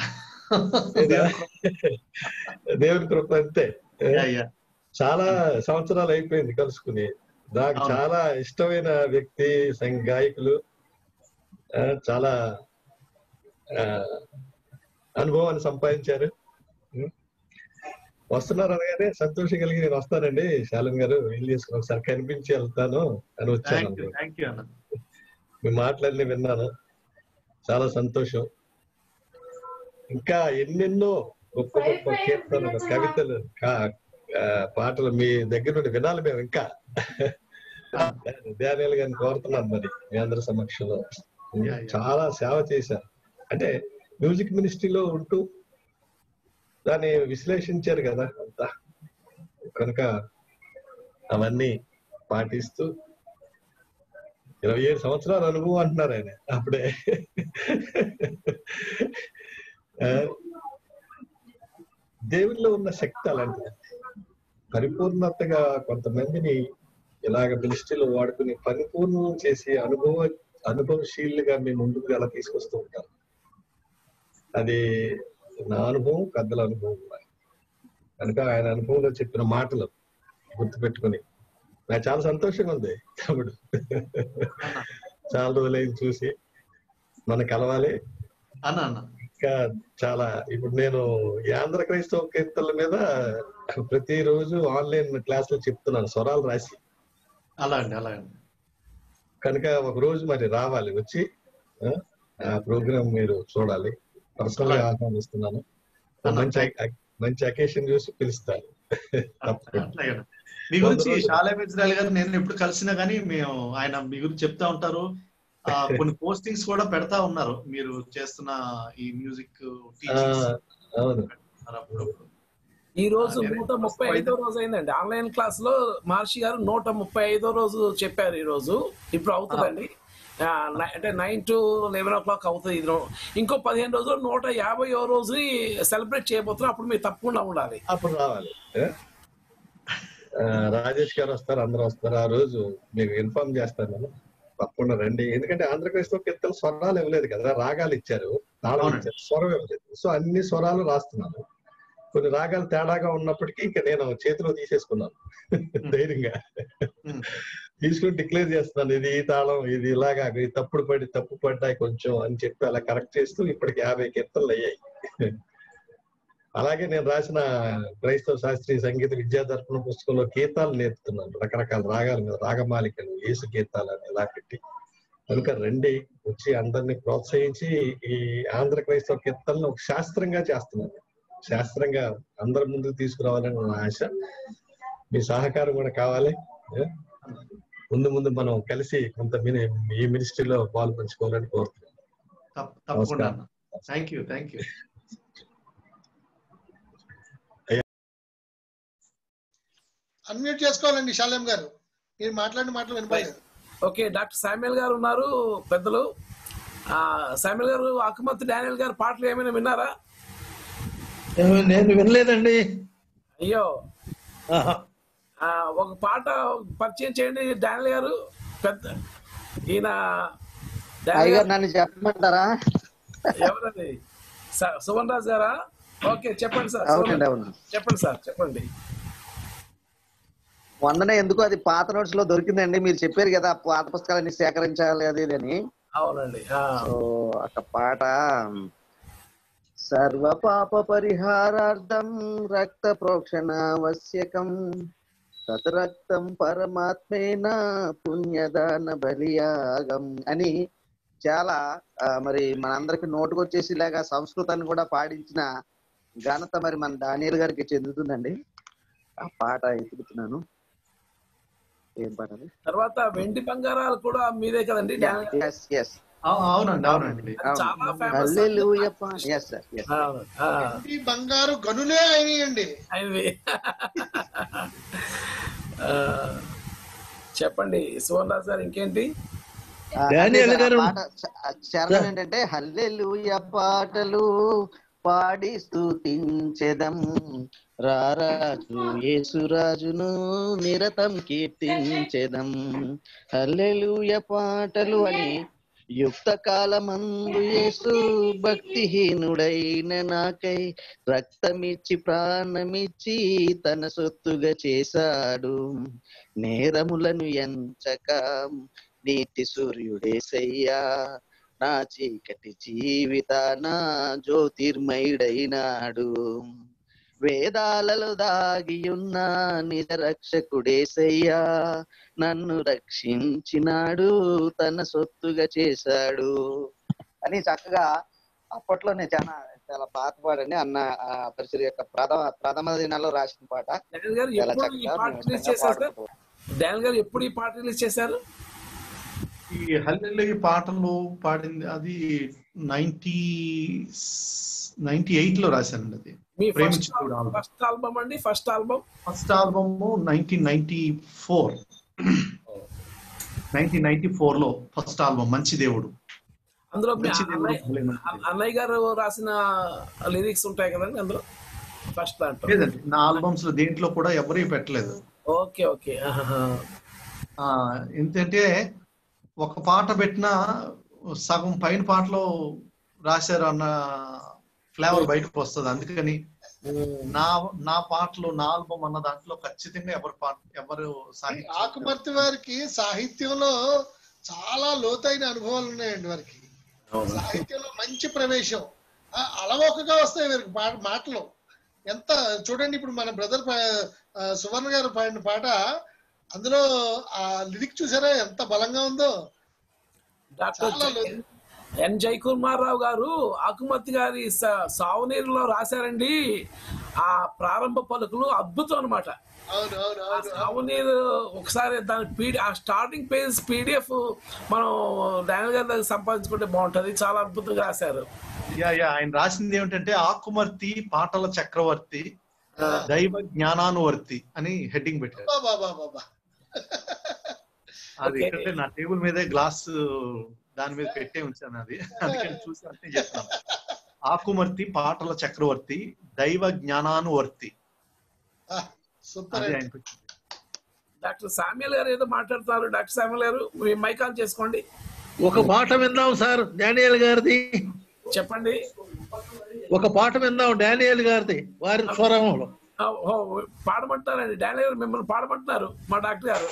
దేవుని కృప అంతే యా, యా. చాలా సంవత్సరాలు అయిపోయింది కలుసుకుని నాకు అవును. చాలా ఇష్టమైన వ్యక్తి సంగ గాయకులు ఆ, చాలా ఆ, అనుభవాన్ని సంపాదించారు ఉం. వస్తున్నారు అనగానే సంతోషం కలిగి నేను వస్తానండి శాలం గారు వీలు చేసుకుని ఒకసారి కనిపించి వెళ్తాను అని వచ్చాను థ్యాంక్ యూ థ్యాంక్ యూ అన్న మీ మాటలన్నీ విన్నాను చాలా సంతోషం ఇంకా ఎన్నెన్నో గొప్ప గొప్ప కీర్తనలు కవితలు కా- ఆ, పాటలు మీ దగ్గర నుండి వినాలి మేము ఇంకా ధ్యానాలు గారిని కోరుతున్నాను మరి మీ అందరి సమక్షంలో యా, యా. చాలా సేవ చేశారు అంటే మ్యూజిక్ మినిస్ట్రీలో ఉంటూ దాన్ని విశ్లేషించారు కదా అంతా కనుక అవన్నీ పాటిస్తూ ఇరవై ఏడు సంవత్సరాల అనుభవం అంటున్నారు ఆయన అప్పుడే ఆ, దేవునిలో ఉన్న శక్తి అలాంటిది పరిపూర్ణతగా కొంతమందిని ఇలాగ మినిస్ట్రీలో వాడుకుని పరిపూర్ణం చేసి అనుభవ అనుభవశీలుగా మీ ముందుకు ఎలా తీసుకొస్తూ ఉంటారు అది నా అనుభవం పెద్దల అనుభవం కూడా. కనుక ఆయన అనుభవంలో చెప్పిన మాటలు గుర్తుపెట్టుకుని నాకు చాలా సంతోషంగా ఉంది తమ్ముడు చాలా రోజులైంది చూసి మన కలవాలి అన్న అన్న ఇంకా చాలా ఇప్పుడు నేను ఈ ఆంధ్ర క్రైస్తవ కీర్తనల మీద ప్రతిరోజు ఆన్లైన్ క్లాసులు చెప్తున్నాను స్వరాలు రాసి అలా అండి అలా అండి కనుక ఒక రోజు మరి రావాలి వచ్చి ఆ, ఆ ప్రోగ్రామ్ మీరు చూడాలి పర్సనల్ గా ఆహ్వానిస్తున్నాను ఒక మంచి అక్- మంచి అకేషన్ చూసి పిలుస్తాను తప్పకుండా అట్లాగే అన్న. మీ గురించి వంద రోజులు. షాలేం ఇజ్రాయల్ గారు నేను ఎప్పుడు కలిసినా గానీ మేము ఆయన మీ గురించి చెప్తా ఉంటారు ఆ, కొన్ని పోస్టింగ్స్ కూడా పెడతా ఉన్నారు మీరు చేస్తున్న ఈ మ్యూజిక్ ఆ, అవును ఈ రోజు ఆ, నూట ముప్పై ఐదో రోజు అయిందండి ఆన్లైన్ క్లాస్ లో మహర్షి గారు నూట ముప్పై ఐదో రోజు చెప్పారు ఈ రోజు ఇప్పుడు అవుతుందండి ఆ, నై- అంటే nine to eleven o'clock అవుతుంది ఇది ఇంకో పదిహేను రోజులు నూట యాభైయో రోజు సెలబ్రేట్ చేయబోతున్నాం అప్పుడు మీరు తప్పకుండా ఉండాలి అప్పుడు రావాలి ఏ? ఆ, రాజేష్ గారు వస్తారు అందరూ వస్తారు ఆ రోజు మీకు ఇన్ఫార్మ్ చేస్తాను నేను తప్పకుండా రండి ఎందుకంటే ఆంధ్రప్రదేశ్ లో కీర్తన స్వరాలు ఇవ్వలేదు కదా రాగాలు ఇచ్చారు తాళం అవునండి. ఇచ్చారు స్వరం ఇవ్వలేదు సో అన్ని స్వరాలు రాస్తున్నాను కొన్ని రాగాలు తేడాగా ఉన్నప్పటికీ ఇంకా నేను చేతిలో తీసేసుకున్నాను ధైర్యంగా Hmm. తీసుకుని డిక్లేర్ చేస్తున్నాను ఇది ఈ తాళం ఇది ఇలాగా ఇది తప్పుడు పడి తప్పు పడ్డాయి కొంచెం అని చెప్పి అలా కరెక్ట్ చేస్తూ ఇప్పటికి యాభై కీర్తనలు అయ్యాయి అలాగే నేను రాసిన క్రైస్తవ శాస్త్రీయ సంగీత విద్యా దర్పణ పుస్తకంలో గీతాలు నేర్పుతున్నాను రకరకాల రాగాల మీద రాగమాలికలు యేసు గీతాలు అని ఇలా పెట్టి కనుక రండి వచ్చి అందరినీ ప్రోత్సహించి ఈ ఆంధ్ర క్రైస్తవ కీర్తనలు ఒక శాస్త్రంగా చేస్తున్నాను శాస్త్రంగా అందరి ముందుకు తీసుకురావాలని నా ఆశ మీ సహకారం కూడా కావాలి ఏ? ముందు ముందు మనం కలిసి కొంత మిని- ఈ మినిస్ట్రీలో పాలు పంచుకోవాలని కోరుతున్నాను తప్ప- తప్పకుండా అన్న thank you thank you unmute చేసుకోవాలండి శాలేం గారు మీరు మాట్లాడిన మాటలు వినపడలేదు ఓకే డాక్టర్ శామ్యుల్ గారు ఉన్నారు పెద్దలు ఆ, శామ్యుల్ గారు అకుమత్ డానియల్ గారు పాటలు ఏమైనా విన్నారా నేను వినలేదండి అయ్యో ఆ, ఒక పాట పరిచయం చేయండి డానియల్ గారు పెద్ద ఈయన డానియల్ అయ్యగారు గారు నన్ను చెప్పమంటారా ఎవరది స- సువన్ రాజు గారా ఓకే చెప్పండి సార్ సువన్ అవునండి రాజు. అవును చెప్పండి సార్ చెప్పండి మొన్ననే ఎందుకు అది పాత నోట్స్ లో దొరికిందండి మీరు చెప్పారు కదా పాత పుస్తకాలన్నీ సేకరించాలి అది ఇది అని అవునండి ఆ, సో ఒక పాట సర్వ పాప పరిహారార్థం రక్త ప్రోక్షణ ఆవశ్యకం తదరక్తం పరమాత్మేన పుణ్యదాన బలియాగం అని చాలా ఆ, మరి మనందరికి నోటుకొచ్చేసేలాగా సంస్కృతాన్ని కూడా పాడించిన ఘనత మరి మన దానియల్ గారికి చెందుతుందండి ఆ పాట ఎదుగుతున్నాను ఏం పాట అది? తర్వాత వెండి బంగారాలు కూడా మీదే కదండి డానియల్ గారు? Yes, yes. అవు- అవునండి అవునండి అది చాలా famous Hallelujah, pa- yes, sir, yes. ఈ బంగారు గనులే అయినాయండి అవి చెప్పండి సువన్ రాజు గారు ఇంకేంటి ఆ, డానియల్ అంటే గారు- ఆ పాట చ- ఆ చరణం ఏంటంటే హల్లెలూయ పాటలు పాడి స్తుతించెదం రారాజు యేసురాజును నిరతం కీర్తించెదం హల్లెలూయ పాటలు అని యుక్త కాలమందు యేసు భక్తిహీనుడైన నాకై రక్తమిచ్చి ప్రాణమిచ్చి తన సొత్తుగా చేశాడు నేరములను ఎంచక నీతి సూర్యుడేసయ్యా నా చీకటి జీవితాన జ్యోతిర్మయుడైనాడు వేదాలలో దాగియున్న నిజ రక్షకుడేసయ్యా నన్ను రక్షించినాడు తన సొత్తుగా చేశాడు అని చక్కగా అప్పట్లోనే చాలా చాలా పాత పాడండి అన్న ఆ పరిసర యొక్క ప్రథమ ప్రథమ దినాల్లో రాసిన పాట డానియల్ గారు చాలా ఎప్పుడు ఈ చక్కగా పాట మేము రిలీజ్ ఇష్టంగా చేశారు సార్ పాడుకుంటూ డానియల్ గారు ఎప్పుడు ఈ పాట రిలీజ్ చేశారు ఈ హల్లెలూయ పాటలు పాడింది అది నైన్టీ నైన్టీ ఎయిట్ లో రాశానండి అది మీ ఫస్ట్ ప్రేమించుకోడు ఆల్బమ్ ఫస్ట్ ఆల్బమ్ అండి first album first album nineteen ninety four nineteen ninety four లో ఫస్ట్ ఆల్బమ్ మంచి దేవుడు అందులో మీ మంచి దేవుడు అన్నయ్య భలే మంచి దేవుడు. అన్నయ్య గారు రాసిన లిరిక్స్ ఉంటాయి కదండి అందులో ఫస్ట్ దాంట్లో లేదండి నా ఆల్బమ్స్ లో దేంట్లో కూడా ఎవరీ పెట్టలేదు ఓకే ఓకే ఆహాహా. ఆ ఏంటంటే ఒక పాట పెట్టినా సగం పైన పాటలో రాశారు అన్న ఫ్లేవర్ బయటకు వస్తుంది అందుకని నా నా పాటలు నా ఆల్బమ్ అన్న దాంట్లో ఖచ్చితంగా ఎవరు పాట ఎవరు సాహిత్యం ఆకుమర్తి వారికి సాహిత్యంలో చాలా లోతైన అనుభవాలు ఉన్నాయండి వారికి సాహిత్యంలో మంచి ప్రవేశం ఆ, అలవోకగా వస్తాయి వీరికి పా- మాటలు ఎంత చూడండి ఇప్పుడు మన బ్రదర్ సువర్ణ గారు పాడిన పాట అందులో ఆ లిరిక్ చూసారా ఎంత బలంగా ఉందో డాక్టర్ చాలా లో- ఎన్ జయకుమార్ రావు గారు ఆకుమతి గారి స- సావునీరులో రాశారండి ఆ ప్రారంభ పలుకులు అద్భుతం అనమాట అవును అవును ఆ అవును సావునీరు ఒకసారి దాని పీడి ఆ స్టార్టింగ్ పేజ్ పీడిఎఫ్ మనం డానియల్ గారి దగ్గర సంపాదించుకుంటే బాగుంటది చాలా అద్భుతంగా రాశారు యా యా ఆయన రాసింది ఏమిటంటే ఆకుమర్తి పాటల చక్రవర్తి దైవ జ్ఞానానువర్తి అని హెడ్డింగ్ పెట్టారు బాబా బాబా బాబా అది Okay. ఏంటంటే నా టేబుల్ మీదే గ్లాస్ దాని మీద పెట్టే ఉంచాను అది అందుకని చూసి అంటే చెప్తాను ఆకుమర్తి పాటల చక్రవర్తి దైవ జ్ఞానానువర్తి సూపర్ అది అండి ఆయనకు వచ్చింది. డాక్టర్ సామ్యుల్ గారు ఏదో మాట్లాడుతున్నారు డాక్టర్ సామ్యుల్ గారు మీ మైక్ ఆన్ చేసుకోండి ఒక పాట విందాం సార్ డానియల్ గారిది చెప్పండి ఒక పాట విందాం డానియల్ గారిది వారి స్వరంలో ఆ, ఓ, పాడమంటున్నారండి డానియల్ గారు మిమ్మల్ని పాడమంటున్నారు మా డాక్టర్ గారు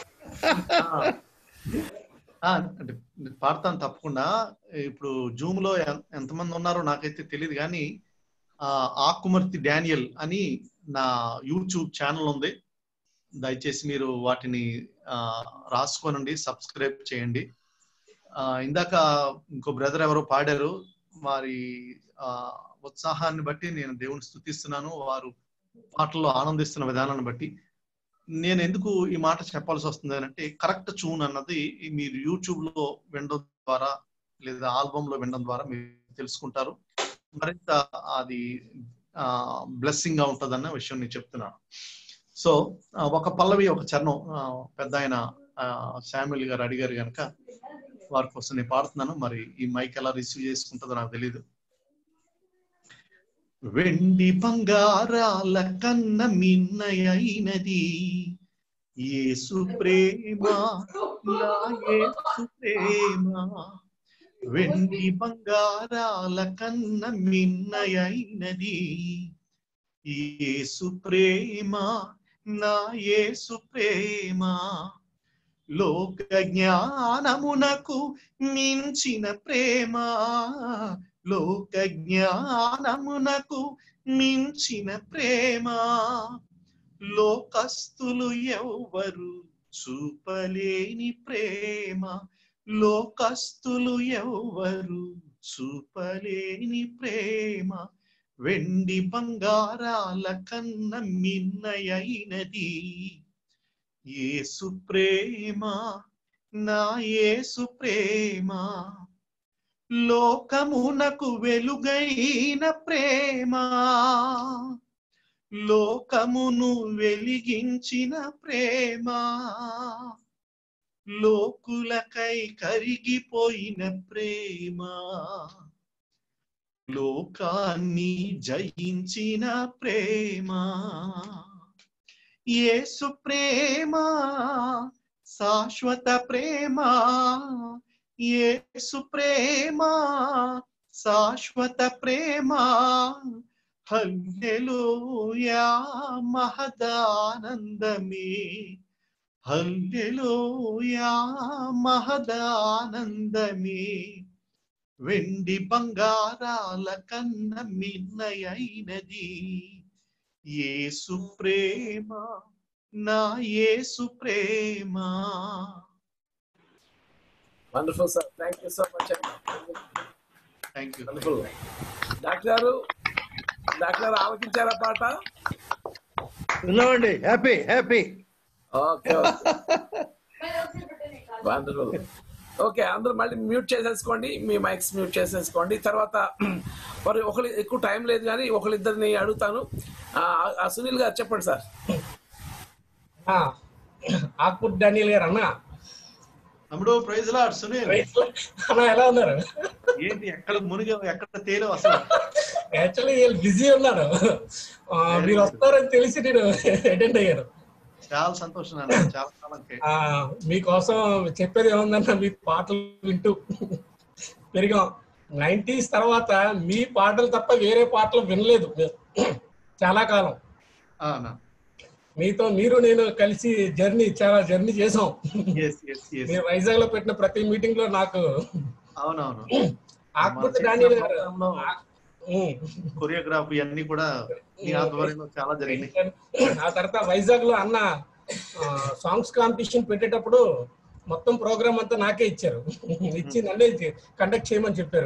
ఆ, అంటే పాడతాను తప్పకుండా ఇప్పుడు జూమ్ లో ఎన్- ఎంతమంది ఉన్నారో నాకైతే తెలియదు కానీ ఆ, ఆకుమర్తి డానియల్ అని నా యూట్యూబ్ ఛానల్ ఉంది దయచేసి మీరు వాటిని ఆ, రాసుకోనండి సబ్స్క్రైబ్ చేయండి ఆ, ఇందాక ఇంకో బ్రదర్ ఎవరో పాడారు వారి ఆ, ఉత్సాహాన్ని బట్టి నేను దేవుని స్తుతిస్తున్నాను వారు పాటల్లో ఆనందిస్తున్న విధానాన్ని బట్టి నేను ఎందుకు ఈ మాట చెప్పాల్సి వస్తుంది అంటే కరెక్ట్ ట్యూన్ అన్నది మీరు యూట్యూబ్ లో వినడం ద్వారా లేదా ఆల్బమ్ లో వినడం ద్వారా మీరు తెలుసుకుంటారు మరింత అది బ్లెస్సింగ్ గా ఉంటదన్న విషయం నేను చెప్తున్నాను సో ఆ, ఒక పల్లవి ఒక చరణం ఆ, పెద్ద ఆయన శామ్యుల్ గారు అడిగారు కనుక వారి కోసం నేను పాడుతున్నాను మరి ఈ మైక్ ఎలా రిసీవ్ చేసుకుంటుందో నాకు తెలియదు వెండి బంగారాల కన్న మిన్నయైనది యేసు ప్రేమ నా యేసు ప్రేమ వెండి బంగారాల కన్న మిన్నయైనది యేసు ప్రేమ నా యేసు ప్రేమ లోక జ్ఞానమునకు మించిన ప్రేమ లోక జ్ఞానమునకు మించిన ప్రేమ లోకస్తులు ఎవ్వరు చూపలేని ప్రేమ లోకస్తులు ఎవ్వరు చూపలేని ప్రేమ వెండి బంగారాల కన్న మిన్నయైనది యేసు ప్రేమ నా యేసు ప్రేమ లోకమునకు వెలుగైన ప్రేమ లోకమును వెలిగించిన ప్రేమ లోకులకై కరిగిపోయిన ప్రేమ లోకాన్ని జయించిన ప్రేమ యేసు ప్రేమ శాశ్వత ప్రేమ యేసు ప్రేమ శాశ్వత ప్రేమ హల్లెలూయా మహదానందమే హల్లెలూయా మహదానందమే వెండి బంగారాల కన్న మిన్నయైనది యేసు ప్రేమ నా యేసు ప్రేమ wonderful sir thank you so much thank you wonderful doctor గారు డాక్టర్ గారు ఆలోచించారా పాట విన్నామండి happy happy okay wonderful okay అందరూ మళ్ళీ మ్యూట్ చేసేసుకోండి మీ మైక్స్ మ్యూట్ చేసేసుకోండి తర్వాత మరి ఒకరు ఎక్కువ టైం లేదు కానీ ఒకరిద్దరిని అడుగుతాను ఆ, ఆ సునీల్ గారు చెప్పండి సార్ ఆకుపూర్ డానియల్ గారు అన్న తమ్ముడు ప్రైజ్ లాడ్ సునీల్ అన్న ఎలా ఉన్నారు ఏంటి ఎక్కడ మునిగి ఎక్కడ తేలు అసలు యాక్చువల్లీ వీళ్ళు బిజీ ఉన్నారు ఆ, మీరు వస్తారని తెలిసి నేను అటెండ్ అయ్యాను చాలా సంతోషం అన్న చాలా కాలంకి ఆ, మీకోసం చెప్పేది ఏముందన్న మీ పాటలు వింటూ పెరిగాం నైంటీస్ తర్వాత మీ పాటలు తప్ప వేరే పాటలు వినలేదు చాలా కాలం అవునా మీతో మీరు నేను కలిసి జర్నీ చాలా జర్నీ చేసాం ఎస్ ఎస్ ఎస్ మీరు వైజాగ్ లో పెట్టిన ప్రతి మీటింగ్ లో నాకు అవునవును ఆకుపూర్తి డానియల్ గారు కొరియోగ్రఫీ అన్ని కూడా మీ ఆధ్వర్యంలో చాలా జరిగినాయి ఆ తర్వాత వైజాగ్ లో అన్న సాంగ్స్ కాంపిటీషన్ పెట్టేటప్పుడు మొత్తం ప్రోగ్రామ్ అంతా నాకే ఇచ్చారు ఇచ్చి నన్నే కండక్ట్ చేయమని చెప్పారు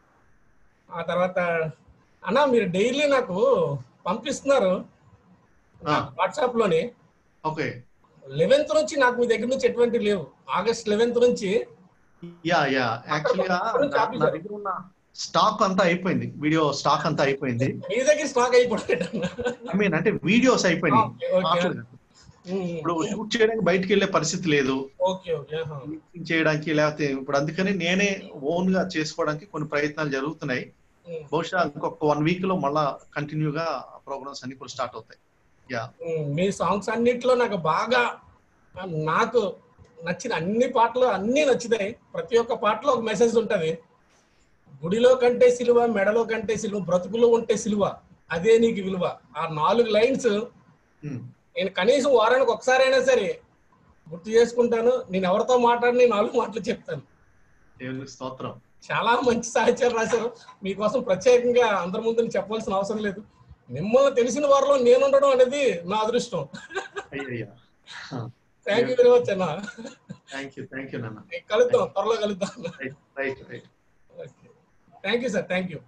ఆ తర్వాత అన్న మీరు డైలీ నాకు పంపిస్తున్నారు వాట్సాప్ లోని ఓకే లెవెన్త్ నుంచి నాకు మీ దగ్గర నుంచి ఎటువంటి లేవు ఆగస్ట్ లెవెన్త్ నుంచి యా యా యాక్చువల్గా నా నా దగ్గర ఉన్న స్టాక్ అంతా అయిపోయింది వీడియో స్టాక్ అంతా అయిపోయింది మీ దగ్గర స్టాక్ అయిపోయాడు ఐ మీన్ అంటే వీడియోస్ అయిపోయినాయి ఓకే. పాటలు కాదు. ఇప్పుడు షూట్ చేయడానికి బయటికి వెళ్ళే పరిస్థితి లేదు ఓకే ఓకే ఆహా. Mixing చేయడానికి లేకపోతే ఇప్పుడు అందుకని నేనే ఓన్ గా చేసుకోవడానికి కొన్ని ప్రయత్నాలు జరుగుతున్నాయి బహుశా ఇంకొక వన్ వీక్ లో మళ్ళా కంటిన్యూగా ప్రోగ్రామ్స్ అన్ని కూడా స్టార్ట్ అవుతాయి యా ఉమ్, మీ సాంగ్స్ అన్నిట్లో నాకు బాగా ఆ, నాకు నచ్చిన అన్ని పాటలు అన్ని నచ్చుతాయి ప్రతి ఒక్క పాటలో ఒక మెసేజ్ ఉంటది గుడిలో కంటే సిలువ మెడలో కంటే సిలువ బ్రతుకులో ఉంటే సిలువ అదే నీకు విలువ ఆ నాలుగు లైన్స్ నేను కనీసం వారానికి ఒకసారైనా సరే గుర్తు చేసుకుంటాను నేను ఎవరితో మాట్లాడి నాలుగు మాటలు చెప్తాను దేవునికి స్తోత్రం చాలా మంచి సాహిత్యాలు రాశారు మీకోసం ప్రత్యేకంగా అందరి ముందు చెప్పాల్సిన అవసరం లేదు మిమ్మల్ని తెలిసిన వారిలో నేను ఉండడం అనేది నా అదృష్టం అయ్యయ్యా థ్యాంక్ యూ వెరీ మచ్ అన్న థ్యాంక్ యూ థ్యాంక్ యూ నాన్న కలుద్దాం త్వరలో కలుద్దాం right right thank you sir thank you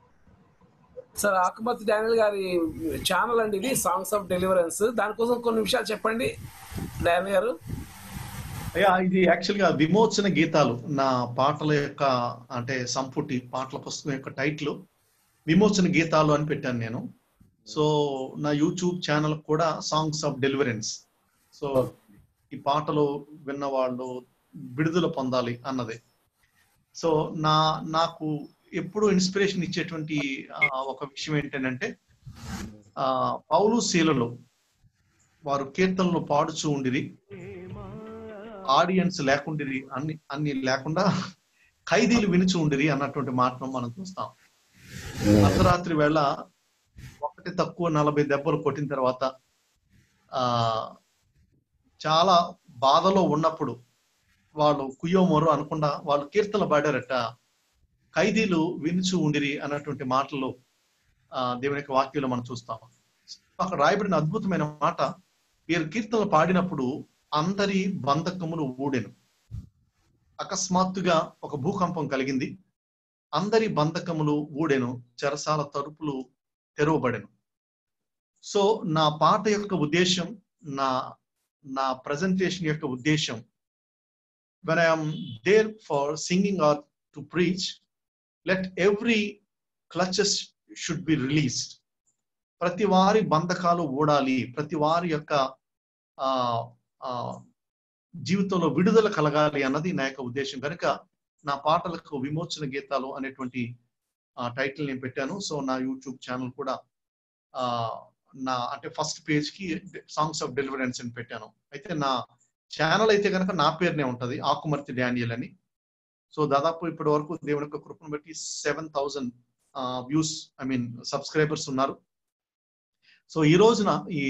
sir Akumathi Daniel గారి ఛానల్ అండి ఇది సాంగ్స్ ఆఫ్ డెలివరెన్స్ దానికోసం కొన్ని విషయాలు చెప్పండి డానియల్ గారు అయ్యా ఇది యాక్చువల్ గా విమోచన గీతాలు నా పాటల యొక్క అంటే సంపుటి పాటల పుస్తకం యొక్క టైటిల్ విమోచన గీతాలు అని పెట్టాను నేను సో నా యూట్యూబ్ ఛానల్ కూడా సాంగ్స్ ఆఫ్ డెలివరెన్స్ సో ఈ పాటలు విన్న వాళ్ళు విడుదల పొందాలి అన్నది సో నా నాకు ఎప్పుడు ఇన్స్పిరేషన్ ఇచ్చేటువంటి ఆ, ఒక విషయం ఏంటంటే ఆ పౌలు శీలలు వారు కీర్తనలు పాడుచూ ఉండిరి ఆడియన్స్ లేకుండిరి అన్ని అన్ని లేకుండా ఖైదీలు వినుచు ఉండిరి అన్నటువంటి మాటను మనం చూస్తాం అర్ధరాత్రి వేళ ఒకటి తక్కువ నలభై దెబ్బలు కొట్టిన తర్వాత ఆ చాలా బాధలో ఉన్నప్పుడు వాళ్ళు కుయ్యోమోరు అనకుండా వాళ్ళు కీర్తనలు పాడారట ఖైదీలు వినుచు ఉండిరి అన్నటువంటి మాటలు ఆ దేవుని యొక్క వాక్యంలో మనం చూస్తాం అక్కడ రాయబడిన అద్భుతమైన మాట వీరు కీర్తనలు పాడినప్పుడు అందరి బంధకములు ఊడెను అకస్మాత్తుగా ఒక భూకంపం కలిగింది అందరి బంధకములు ఊడెను చెరసాల తలుపులు తెరవబడెను సో నా పాట యొక్క ఉద్దేశం నా నా ప్రజెంటేషన్ యొక్క ఉద్దేశం when I'm there for singing or to preach let every clutches should be released ప్రతి వారి బంధకాలు ఊడాలి ప్రతి వారి యొక్క ఆ ఆ జీవితంలో విడుదల కలగాలి అన్నది నా యొక్క ఉద్దేశం కనుక నా పాటలకు విమోచన గీతాలు అనేటువంటి ఆ టైటిల్ నేను పెట్టాను సో నా యూట్యూబ్ ఛానల్ కూడా ఆ నా అంటే ఫస్ట్ పేజ్ కి సాంగ్స్ ఆఫ్ డెలివరెన్స్ అని పెట్టాను అయితే నా ఛానల్ అయితే కనుక నా పేరునే ఉంటది ఆకుమర్తి డానియల్ అని సో దాదాపు ఇప్పటి వరకు దేవుని యొక్క కృపను బట్టి seven thousand views I mean subscribers ఉన్నారు సో ఈ రోజున ఈ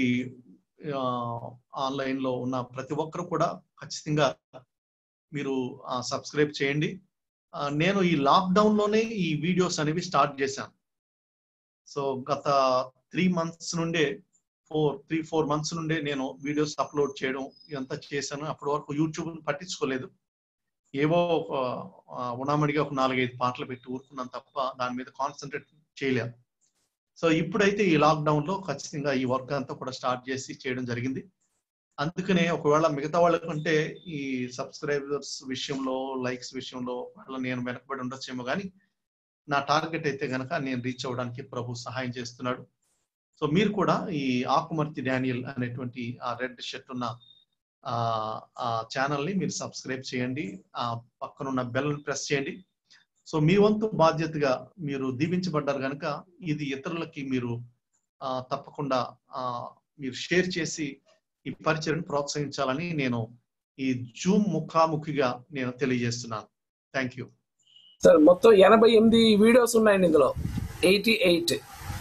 ఆన్లైన్ లో ఉన్న ప్రతి ఒక్కరు కూడా ఖచ్చితంగా మీరు సబ్స్క్రైబ్ చేయండి ఆ, నేను ఈ లాక్డౌన్ లోనే ఈ వీడియోస్ అనేవి స్టార్ట్ చేశాను సో గత త్రీ మంత్స్ నుండే ఫోర్ త్రీ ఫోర్ మంత్స్ నుండే నేను వీడియోస్ అప్లోడ్ చేయడం ఇదంతా చేశాను అప్పటి వరకు యూట్యూబ్ పట్టించుకోలేదు ఏవో ఒక ఆ, ఉణామడిగా ఒక నాలుగైదు పాటలు పెట్టి ఊరుకున్నాను తప్ప దాని మీద కాన్సన్ట్రేట్ చేయలేదు సో ఇప్పుడైతే ఈ లాక్డౌన్ లో ఖచ్చితంగా ఈ వర్క్ అంతా కూడా స్టార్ట్ చేసి చేయడం జరిగింది అందుకనే ఒకవేళ మిగతా వాళ్ళకంటే ఈ సబ్స్క్రైబర్స్ విషయంలో లైక్స్ విషయంలో వాళ్ళ నేను వెనకబడి ఉండొచ్చేమో కానీ నా టార్గెట్ అయితే గనక నేను రీచ్ అవ్వడానికి ప్రభు సహాయం చేస్తున్నాడు సో మీరు కూడా ఈ ఆకుమర్తి డానియల్ అనేటువంటి ఆ రెడ్ షర్ట్ ఉన్న ఆ ఆ ఛానల్ ని మీరు సబ్స్క్రైబ్ చేయండి ఆ పక్కనున్న బెల్ ప్రెస్ చేయండి సో మీ వంతు బాధ్యతగా మీరు దీవించబడ్డారు కనుక ఇది ఇతరులకి మీరు ఆ, తప్పకుండా ఆ, మీరు షేర్ చేసి ఈ పరిచయను ప్రోత్సహించాలని నేను ఈ జూమ్ ముఖాముఖిగా నేను తెలియజేస్తున్నాను థ్యాంక్ యూ సార్ మొత్తం ఎనభై ఎనిమిది వీడియోస్ ఉన్నాయండి ఇందులో ఎయిటీ ఎయిట్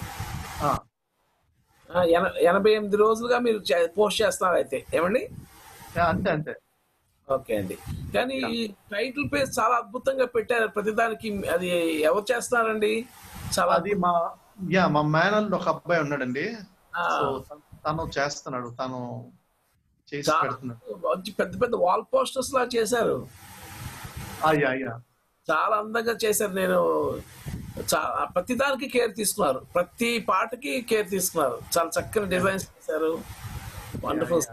ఎనభై ఎనిమిది రోజులుగా మీరు పోస్ట్ చేస్తున్నారు అయితే ఏమండి అంతే అంతే ఓకే అండి కానీ ఈ టైటిల్ పేజ్ చాలా అద్భుతంగా పెట్టారు ప్రతిదానికి అది ఎవరు చేస్తున్నారండి చాలా అది మా యా మా మేనల్ ఒక అబ్బాయి ఉన్నాడండి సో తను చేస్తున్నాడు తను చేసి చాలా పెడుతున్నాడు మంచి పెద్ద పెద్ద వాల్ పోస్టర్స్ లా చేశారు అయ్యా అయ్యా చాలా అందంగా చేశారు నేను చా- ప్రతిదానికి కేర్ తీసుకున్నారు ప్రతి పాటకి కేర్ తీసుకున్నారు చాలా చక్కని డిజైన్స్ చేశారు వండర్ఫుల్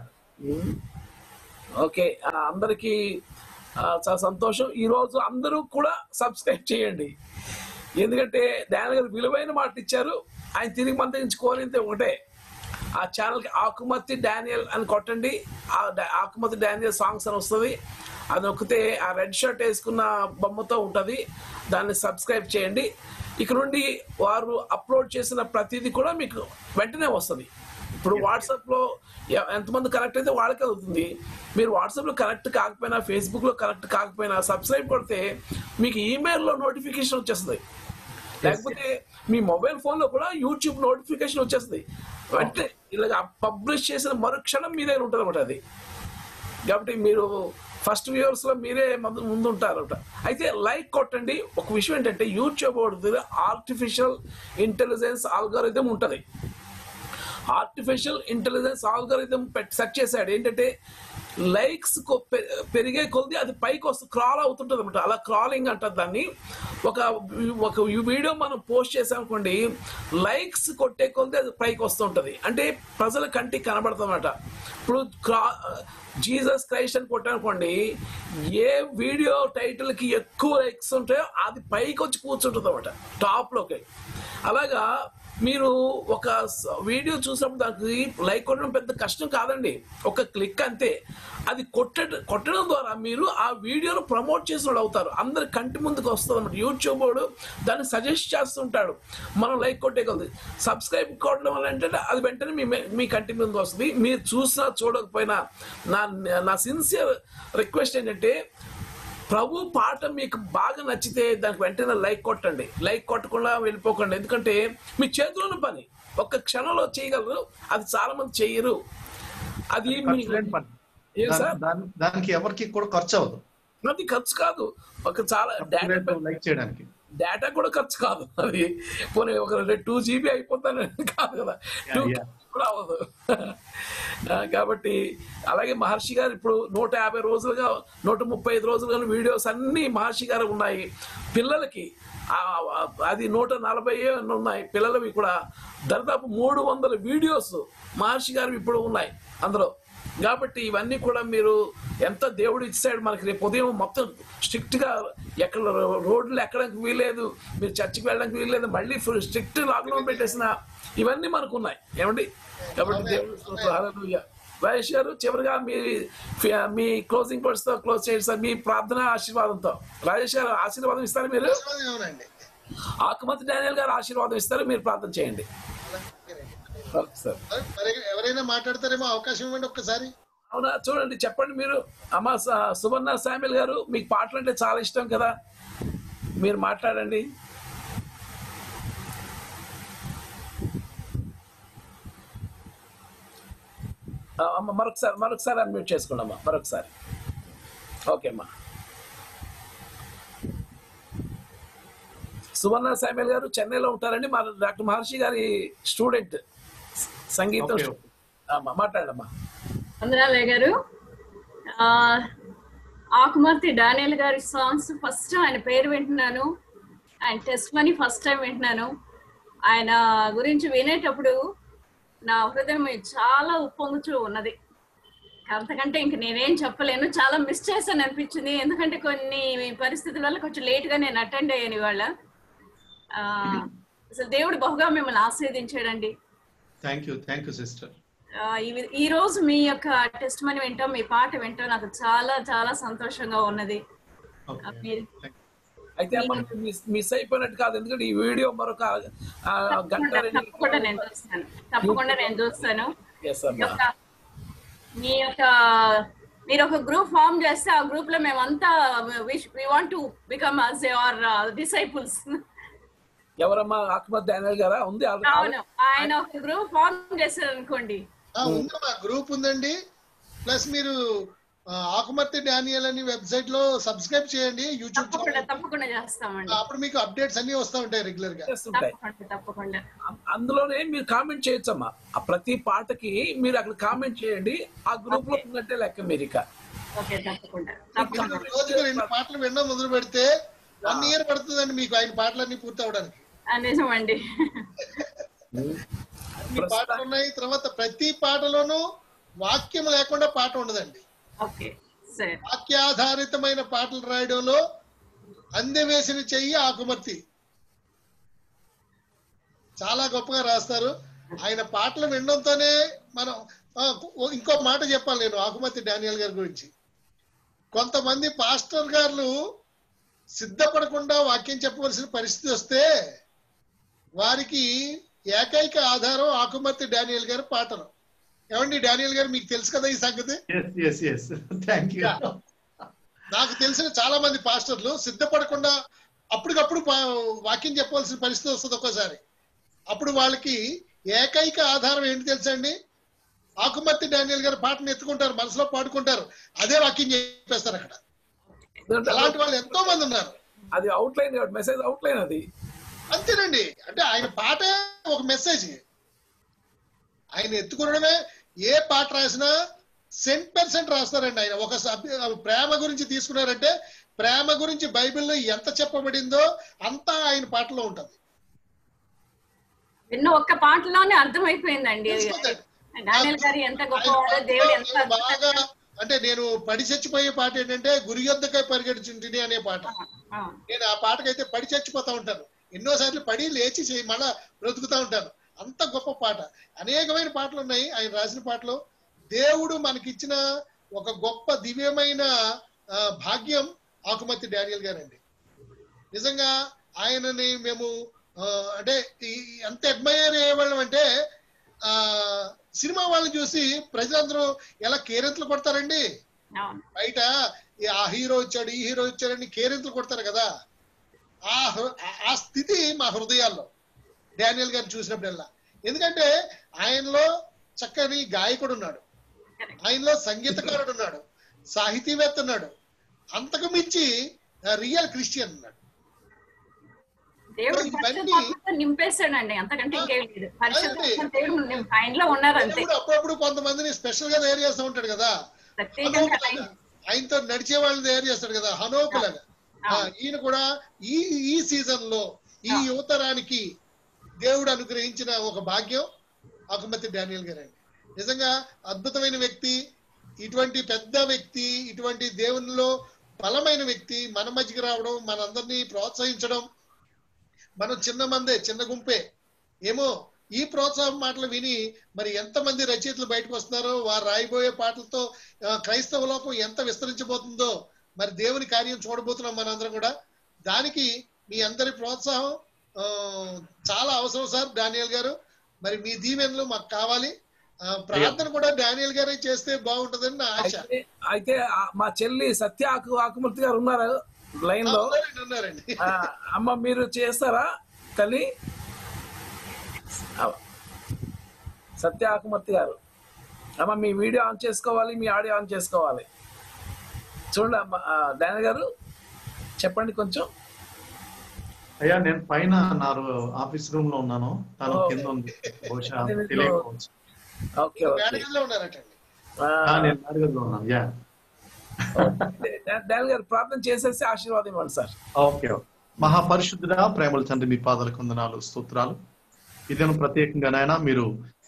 ఓకే ఆ, అందరికీ ఆ, చాలా సంతోషం ఈ రోజు అందరూ కూడా సబ్స్క్రైబ్ చేయండి ఎందుకంటే డాన్ గారు విలువైన మాట ఇచ్చారు ఆయన తిరిగి మందగించుకోవాలంటే ఒకటే ఆ ఛానల్కి ఆకుమతి డానియల్ అని కొట్టండి ఆ డా- ఆకుమతి డానియల్ సాంగ్స్ అని వస్తుంది అది నొక్కితే ఆ రెడ్ షర్ట్ వేసుకున్న బొమ్మతో ఉంటుంది దాన్ని సబ్స్క్రైబ్ చేయండి ఇక నుండి వారు అప్లోడ్ చేసిన ప్రతిదీ కూడా మీకు వెంటనే వస్తుంది ఇప్పుడు వాట్సాప్ లో ఎ- ఎంతమంది కనెక్ట్ అయితే వాళ్ళకే అవుతుంది మీరు వాట్సాప్ లో కనెక్ట్ కాకపోయినా ఫేస్బుక్ లో కనెక్ట్ కాకపోయినా సబ్స్క్రైబ్ కొడితే మీకు ఈమెయిల్ లో నోటిఫికేషన్ వచ్చేస్తుంది లేకపోతే మీ మొబైల్ ఫోన్ లో కూడా యూట్యూబ్ నోటిఫికేషన్ వచ్చేస్తుంది అంటే ఇలాగ పబ్లిష్ చేసిన మరుక్షణం మీ దగ్గర ఉంటుంది అనమాట అది కాబట్టి మీరు ఫస్ట్ వ్యూవర్స్ లో మీరే ముందు ముందు ఉంటారట అయితే లైక్ కొట్టండి ఒక విషయం ఏంటంటే యూట్యూబ్ ఆర్టిఫిషియల్ ఇంటెలిజెన్స్ ఆల్గారిథం ఉంటది ఆర్టిఫిషియల్ ఇంటెలిజెన్స్ ఆల్గారిథం సెట్ చేశాడు ఏంటంటే లైక్స్ పెరిగే కొద్ది అది పైకి వస్తు క్రాల్ అవుతుంటది అనమాట అలా క్రాలింగ్ అంటారు దాన్ని ఒక ఒక వీడియో మనం పోస్ట్ చేసామనుకోండి లైక్స్ కొట్టే కొద్ది అది పైకి వస్తుంటది అంటే ప్రజల కంటికి కనబడుతుందన్నమాట ఇప్పుడు క్రా జీసస్ క్రైస్ట్ అని కొట్టానుకోండి ఏ వీడియో టైటిల్ కి ఎక్కువ లైక్స్ ఉంటాయో అది పైకి వచ్చి కూర్చుంటుంది అనమాట టాప్ లోకి అలాగా మీరు ఒక స- వీడియో చూసినప్పుడు దానికి లైక్ కొట్టడం పెద్ద కష్టం కాదండి ఒక క్లిక్ అంతే అది కొట్ట కొట్టడం ద్వారా మీరు ఆ వీడియోను ప్రమోట్ చేసిన వాళ్ళు అవుతారు అందరి కంటి ముందుకు వస్తుంది అనమాట యూట్యూబ్ వాడు దాన్ని సజెస్ట్ చేస్తుంటాడు మనం లైక్ కొట్టే కొద్ది సబ్స్క్రైబ్ కొట్టడం వల్ల ఏంటంటే అది వెంటనే మీ మీ కంటి ముందుకు వస్తుంది మీరు చూసినా చూడకపోయినా నా నా సిన్సియర్ రిక్వెస్ట్ ఏంటంటే ప్రభు పాట మీకు బాగా నచ్చితే దానికి వెంటనే లైక్ కొట్టండి లైక్ కొట్టకుండా వెళ్ళిపోకండి ఎందుకంటే మీ చేతిలోని పని ఒక్క క్షణంలో చేయగలరు అది చాలా మంది చెయ్యరు అది మీ ఖర్చు లేని పని. ఏం సార్ దాని- దాని- దానికి ఎవరికి కూడా ఖర్చు అవ్వదు అది ఖర్చు కాదు ఒక చాలా డేటా లైక్ చేయడానికి డేటా కూడా ఖర్చు కాదు అది పోనీ ఒక టూ జీబీ అయిపోతానని కాదు కదా టూ yeah. కూడా అవ్వదు ఆ, కాబట్టి అలాగే మహర్షి గారు ఇప్పుడు నూట యాభై రోజులుగా నూట ముప్పై ఐదు రోజులుగా వీడియోస్ అన్ని మహర్షి గారు ఉన్నాయి పిల్లలకి ఆ, ఆ, అది నూట నలభై ఎన్ని ఉన్నాయి పిల్లలవి కూడా దాదాపు మూడు వందల వీడియోస్ మహర్షి గారు ఇప్పుడు ఉన్నాయి అందులో కాబట్టి ఇవన్నీ కూడా మీరు ఎంత దేవుడు ఇచ్చాడు మనకి రేపు ఉదయం మొత్తం స్ట్రిక్ట్ గా ఎక్కడ రోడ్లు ఎక్కడానికి వీల్లేదు మీరు చర్చికి వెళ్ళడానికి వీల్లేదు మళ్ళీ ఫుల్ స్ట్రిక్ట్ లాక్డౌన్ పెట్టేసిన ఇవన్నీ మనకు ఉన్నాయి ఏమండి కాబట్టి దేవుడు స్తోత్రం. హల్లెలూయా. మహేష్ గారు చివరిగా మీ మీ క్లోజింగ్ వర్డ్స్ తో క్లోజ్ చేయండి సార్ మీ ప్రార్థన ఆశీర్వాదంతో రాజేష్ గారు ఆశీర్వాదం ఇస్తారు మీరు అవునండి ఆకుమతి డానియల్ గారు ఆశీర్వాదం ఇస్తారు మీరు ప్రార్థన చేయండి ఓకే సార్ మరి ఎవరైనా మాట్లాడతారేమో అవకాశం ఇవ్వండి ఒక్కసారి అవునా చూడండి చెప్పండి మీరు అమ్మ స- సువర్ణ శామిల్ గారు మీకు పాటలు అంటే చాలా ఇష్టం కదా మీరు మాట్లాడండి ఆ, అమ్మ మరొకసారి మరొకసారి అన్మ్యూట్ చేసుకోండి అమ్మా మరొకసారి ఓకే అమ్మా సువర్ణ శామిల్ గారు చెన్నైలో ఉంటారండి మా డాక్టర్ మహర్షి గారి స్టూడెంట్ సంగీతం Okay. అమ్మా మాట్లాడమ్మా వందనాలయ్య గారు ఆ, ఆకుమర్తి డానియల్ గారి సాంగ్స్ ఫస్ట్ ఆయన పేరు వింటున్నాను ఆయన టెస్ట్ మనీ ఫస్ట్ టైం వింటున్నాను ఆయన గురించి వినేటప్పుడు నా హృదయం చాలా ఉప్పొంగుతూ ఉన్నది అంతకంటే ఇంక నేనేం చెప్పలేను చాలా మిస్ చేశాను అనిపించింది ఎందుకంటే కొన్ని పరిస్థితుల వల్ల కొంచెం లేట్గా నేను అటెండ్ అయ్యాను ఇవాళ ఆ, అసలు దేవుడు బహుగా మిమ్మల్ని ఆశీర్వదించాడండి thank you thank you sister ఆ, ఈ- ఈ రోజు మీ యొక్క టెస్ట్ మనీ వింటాం మీ పాట వింటాం నాకు చాలా చాలా సంతోషంగా ఉన్నది ఆ, మీరు అయితే అమ్మ మీరు మిస్ మిస్ అయిపోయినట్టు కాదు ఎందుకంటే ఈ వీడియో మరొక ఆ, గంట తప్పకుండా రెండు తప్పకుండా నేను చూస్తాను తప్పకుండా నేను చూస్తాను Yes, మీ అమ్మా. యొక్క- మీ యొక్క మీరు ఒక గ్రూప్ ఫామ్ చేస్తే ఆ గ్రూప్ లో మేమంతా we want to become us your disciples ఎవరమ్మా ఆకుమత్ డానియల్ గారా ఉంది ఆల్రెడీ- అవును ఆయన ఒక గ్రూప్ ఫామ్ చేశారు అనుకోండి ఆ, ఉందమ్మా గ్రూప్ ఉందండి ప్లస్ మీరు ఆ, ఆకుమర్తి డానియల్ అని వెబ్సైట్ లో సబ్స్క్రైబ్ చేయండి యూట్యూబ్ తప్పకుండా తప్పకుండా చేస్తామండి అప్పుడు మీకు అప్డేట్స్ అన్ని వస్తూ ఉంటాయి రెగ్యులర్ గా చేస్తుంటాయి తప్పకుండా తప్పకుండా అందులోనే మీరు కామెంట్ చేయొచ్చమ్మా ఆ ప్రతి పాటకి మీరు అక్కడ కామెంట్ చేయండి ఆ గ్రూప్ లో ఉన్నట్టే లెక్క మీరు ఇక ఓకే తప్పకుండా మీరు రోజుకు రెండు పాటలు వినడం మొదలు పెడితే వన్ ఇయర్ పడుతుందండి మీకు ఆయన పాటలన్నీ పూర్తి అవడానికి ఆ, నిజమండి అన్ని పాటలు ఉన్నాయి తర్వాత ప్రతి పాటలోనూ వాక్యం లేకుండా పాట ఉండదండి ఓకే సరే వాక్యాధారితమైన పాటలు రాయడంలో అందెవేసిన చెయ్యి ఆకుమర్తి చాలా గొప్పగా రాస్తారు ఆయన పాటలు వినడంతోనే మనం ఆ, ఓ- ఇంకో మాట చెప్పాలి నేను ఆకుమతి డానియల్ గారి గురించి కొంతమంది పాస్టర్ గారు సిద్ధపడకుండా వాక్యం చెప్పవలసిన పరిస్థితి వస్తే వారికి ఏకైక ఆధారం ఆకుమర్తి డానియల్ గారి పాటలు ఏమండి డానియల్ గారు మీకు తెలుసు కదా ఈ సంగతి yes yes yes thank you నాకు తెలిసిన చాలా మంది పాస్టర్లు సిద్ధపడకుండా అప్పటికప్పుడు పా- వాక్యం చెప్పవలసిన పరిస్థితి వస్తుంది ఒక్కోసారి అప్పుడు వాళ్ళకి ఏకైక ఆధారం ఏంటి తెలుసా అండి ఆకుమర్తి డానియల్ గారు పాటను ఎత్తుకుంటారు మనసులో పాడుకుంటారు అదే వాక్యం చెప్పేస్తారు అక్కడ అలాంటి వాళ్ళు ఎంతో మంది ఉన్నారు అది అవుట్లైన్ మెసేజ్ అవుట్లైన్ అది అంతేనండి అంటే ఆయన పాటే ఒక మెసేజ్ ఆయన ఎత్తుకునడమే ఏ పాట రాసినా సెంట్ పర్సెంట్ రాస్తారండి ఆయన ఒక సభ్య- ప్రేమ గురించి తీసుకున్నారంటే ప్రేమ గురించి బైబిల్లో ఎంత చెప్పబడిందో అంతా ఆయన పాటలో ఉంటుంది విన్న ఒక్క పాటలోనే అర్థమైపోయిందండి డానియల్ గారు ఎంత గొప్పవాడో దేవుడు ఎంత నేను బాగా అంటే నేను పడి చచ్చిపోయే పాట ఏంటంటే గురి యొద్దకై పరిగెడుచుంటిని అనే పాట ఆ, నేను ఆ పాటకైతే పడి చచ్చిపోతా ఉంటాను ఎన్నోసార్లు పడి లేచి చేయి మళ్ళా బ్రతుకుతా ఉంటాను అంత గొప్ప పాట అనేకమైన పాటలు ఉన్నాయి ఆయన రాసిన పాటలు దేవుడు మనకిచ్చిన ఒక గొప్ప దివ్యమైన ఆ, భాగ్యం ఆకుమతి డానియల్ గారండి నిజంగా ఆయనని మేము ఆ, అంటే ఈ- ఎంత అడ్మైర్ అయ్యేవాళ్ళం అంటే ఆ సినిమా వాళ్ళని చూసి ప్రజలందరూ ఎలా కేరింతలు కొడతారండి బయట ఈ ఆ హీరో వచ్చాడు ఈ హీరో వచ్చాడని కేరింతలు కొడతారు కదా ఆ హృ- ఆ- ఆ స్థితి మా హృదయాల్లో డానియల్ గారిని చూసినప్పుడల్లా ఎందుకంటే ఆయనలో చక్కని గాయకుడు ఉన్నాడు ఆయనలో సంగీతకారుడు ఉన్నాడు సాహితీవేత్త ఉన్నాడు అంతకు మించి రియల్ క్రిస్టియన్ ఉన్నాడు దేవుడు ఇవన్నీ- పరిశుద్ధాత్మతో నింపేశాడండి అంతకంటే ఇంకేం లేదు పరిశుద్ధాత్మ అదండి. దేవుడు నిం- ఆయనలో ఉన్నారు అంతే దేవుడు అప్పుడప్పుడు కొంతమందిని స్పెషల్ గా తయారు చేస్తూ ఉంటాడు కదా ప్రత్యేకంగా ఆయన ఆయనతో నడిచే వాళ్ళని తయారు చేస్తాడు కదా హనోకులాగా ఆ, ఈయన కూడా ఈ ఈ సీజన్ లో ఈ యువతరానికి దేవుడు అనుగ్రహించిన ఒక భాగ్యం అకుమతి డానియల్ గారండి నిజంగా అద్భుతమైన వ్యక్తి ఇటువంటి పెద్ద వ్యక్తి ఇటువంటి దేవునిలో బలమైన వ్యక్తి మన మధ్యకి రావడం మనందరినీ ప్రోత్సహించడం మనం చిన్న మందే చిన్న గుంపే ఏమో ఈ ప్రోత్సాహం మాటలు విని మరి ఎంతమంది రచయితలు బయటకు వస్తున్నారో వారు రాయబోయే పాటలతో ఆ, క్రైస్తవ లోకం ఎంత విస్తరించబోతుందో మరి దేవుని కార్యం చూడబోతున్నాం మనందరం కూడా దానికి మీ అందరి ప్రోత్సాహం ఆ, చాలా అవసరం సార్ డానియల్ గారు మరి మీ దీవెనలు మాకు కావాలి ఆ, ప్రార్థన కూడా డానియల్ గారే చేస్తే బాగుంటుందని నా ఆశ అయితే అయితే ఆ- మా చెల్లి సత్య ఆకు ఆకుమూర్తి గారు ఉన్నారు లైన్ లో ఉన్నారండి, ఉన్నారండి ఆ, అమ్మ మీరు చేస్తారా తల్లి ఆ, సత్య ఆకుమూర్తి గారు అమ్మ మీ వీడియో ఆన్ చేసుకోవాలి మీ ఆడియో ఆన్ చేసుకోవాలి చూడండి అమ్మ ఆ, డానియల్ గారు చెప్పండి కొంచెం అయ్యా నేను పైన నా ఆఫీస్ రూమ్ లో ఉన్నాను తను ఓ. కింద ఉంది బహుశా అంటే మీకు- తెలియకపోవచ్చు ఓకే ఓకే మేడగదిలో ఉన్నారటండి ఆ, నేను నాలుగోలో ఉన్నాను యా డానియల్ గారు ప్రార్థన చేసేసి ఆశీర్వాదం ఇవ్వండి సార్ ఓకే ఓకే. మహాపరిశుద్ధుడా ప్రేమల తండ్రి మీ పాదాల కొందనాలు స్తోత్రాలు ఇదేను ప్రత్యేకంగా నాయన మీరు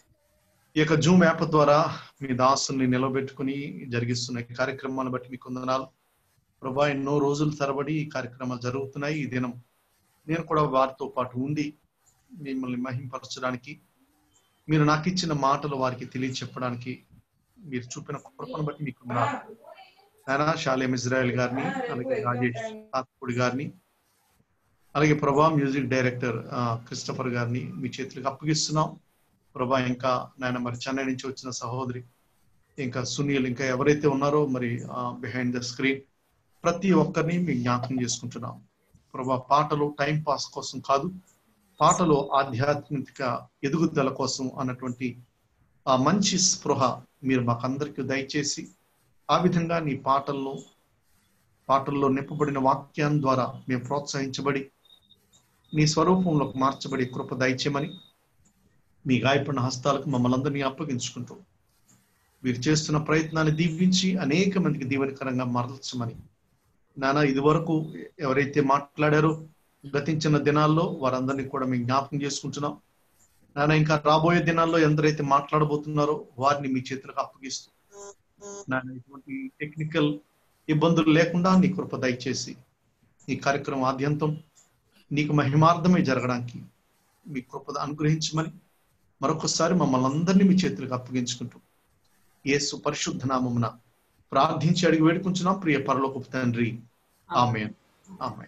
ఈ యొక్క జూమ్ యాప్ ద్వారా మీ దాసుల్ని నిలబెట్టుకుని జరిగిస్తున్న ఈ కార్యక్రమాన్ని బట్టి మీ కొందనాలు ప్రభా ఎన్నో రోజుల తరబడి ఈ కార్యక్రమాలు జరుగుతున్నాయి ఈ దినం నేను కూడా వారితో పాటు ఉండి మిమ్మల్ని మహింపరచడానికి మీరు నాకు ఇచ్చిన మాటలు వారికి తెలియచెప్పడానికి మీరు చూపిన కృపను బట్టి మీకు ఆయన షాలేం ఇజ్రాయెల్ గారిని అలాగే రాజేష్ తాత్పూడి గారిని అలాగే ప్రభా మ్యూజిక్ డైరెక్టర్ ఆ, క్రిస్టఫర్ గారిని మీ చేతులకు అప్పగిస్తున్నాం ప్రభా ఇంకా నాయన మరి చెన్నై నుంచి వచ్చిన సహోదరి ఇంకా సునీల్ ఇంకా ఎవరైతే ఉన్నారో మరి బిహైండ్ ద స్క్రీన్ ప్రతి ఒక్కరిని మీ జ్ఞాపకం చేసుకుంటున్నాం ప్రభా పాటలు టైం పాస్ కోసం కాదు పాటలు ఆధ్యాత్మిక ఎదుగుదల కోసం అన్నటువంటి ఆ మంచి స్పృహ మీరు మాకందరికి దయచేసి ఆ విధంగా నీ పాటల్లో పాటల్లో నింపబడిన వాక్యాన్ని ద్వారా మేము ప్రోత్సహించబడి నీ స్వరూపంలోకి మార్చబడి కృప దయచేయమని మీ గాయపడిన హస్తాలకు మమ్మల్ని అందరినీ అప్పగించుకుంటూ మీరు చేస్తున్న ప్రయత్నాన్ని దీవించి అనేక మందికి దీవెనకరంగా మరల్చమని నానా ఇది వరకు ఎవరైతే మాట్లాడారో గతించిన దినాల్లో వారందరినీ కూడా మేము జ్ఞాపకం చేసుకుంటున్నాం నాన్న ఇంకా రాబోయే దినాల్లో ఎందరైతే మాట్లాడబోతున్నారో వారిని మీ చేతులకు అప్పగిస్తూ నాన్న ఇటువంటి టెక్నికల్ ఇబ్బందులు లేకుండా నీ కృప దయచేసి ఈ కార్యక్రమం ఆద్యంతం నీకు మహిమార్థమై జరగడానికి మీ కృప అనుగ్రహించమని మరొకసారి మమ్మల్ని అందరినీ మీ చేతులకు అప్పగించుకుంటూ యేసు పరిశుద్ధ నామమున ప్రార్థించి అడిగి వేడుకుంటున్నాం ప్రియ పరలోకపు తండ్రి ఆమె ఆమె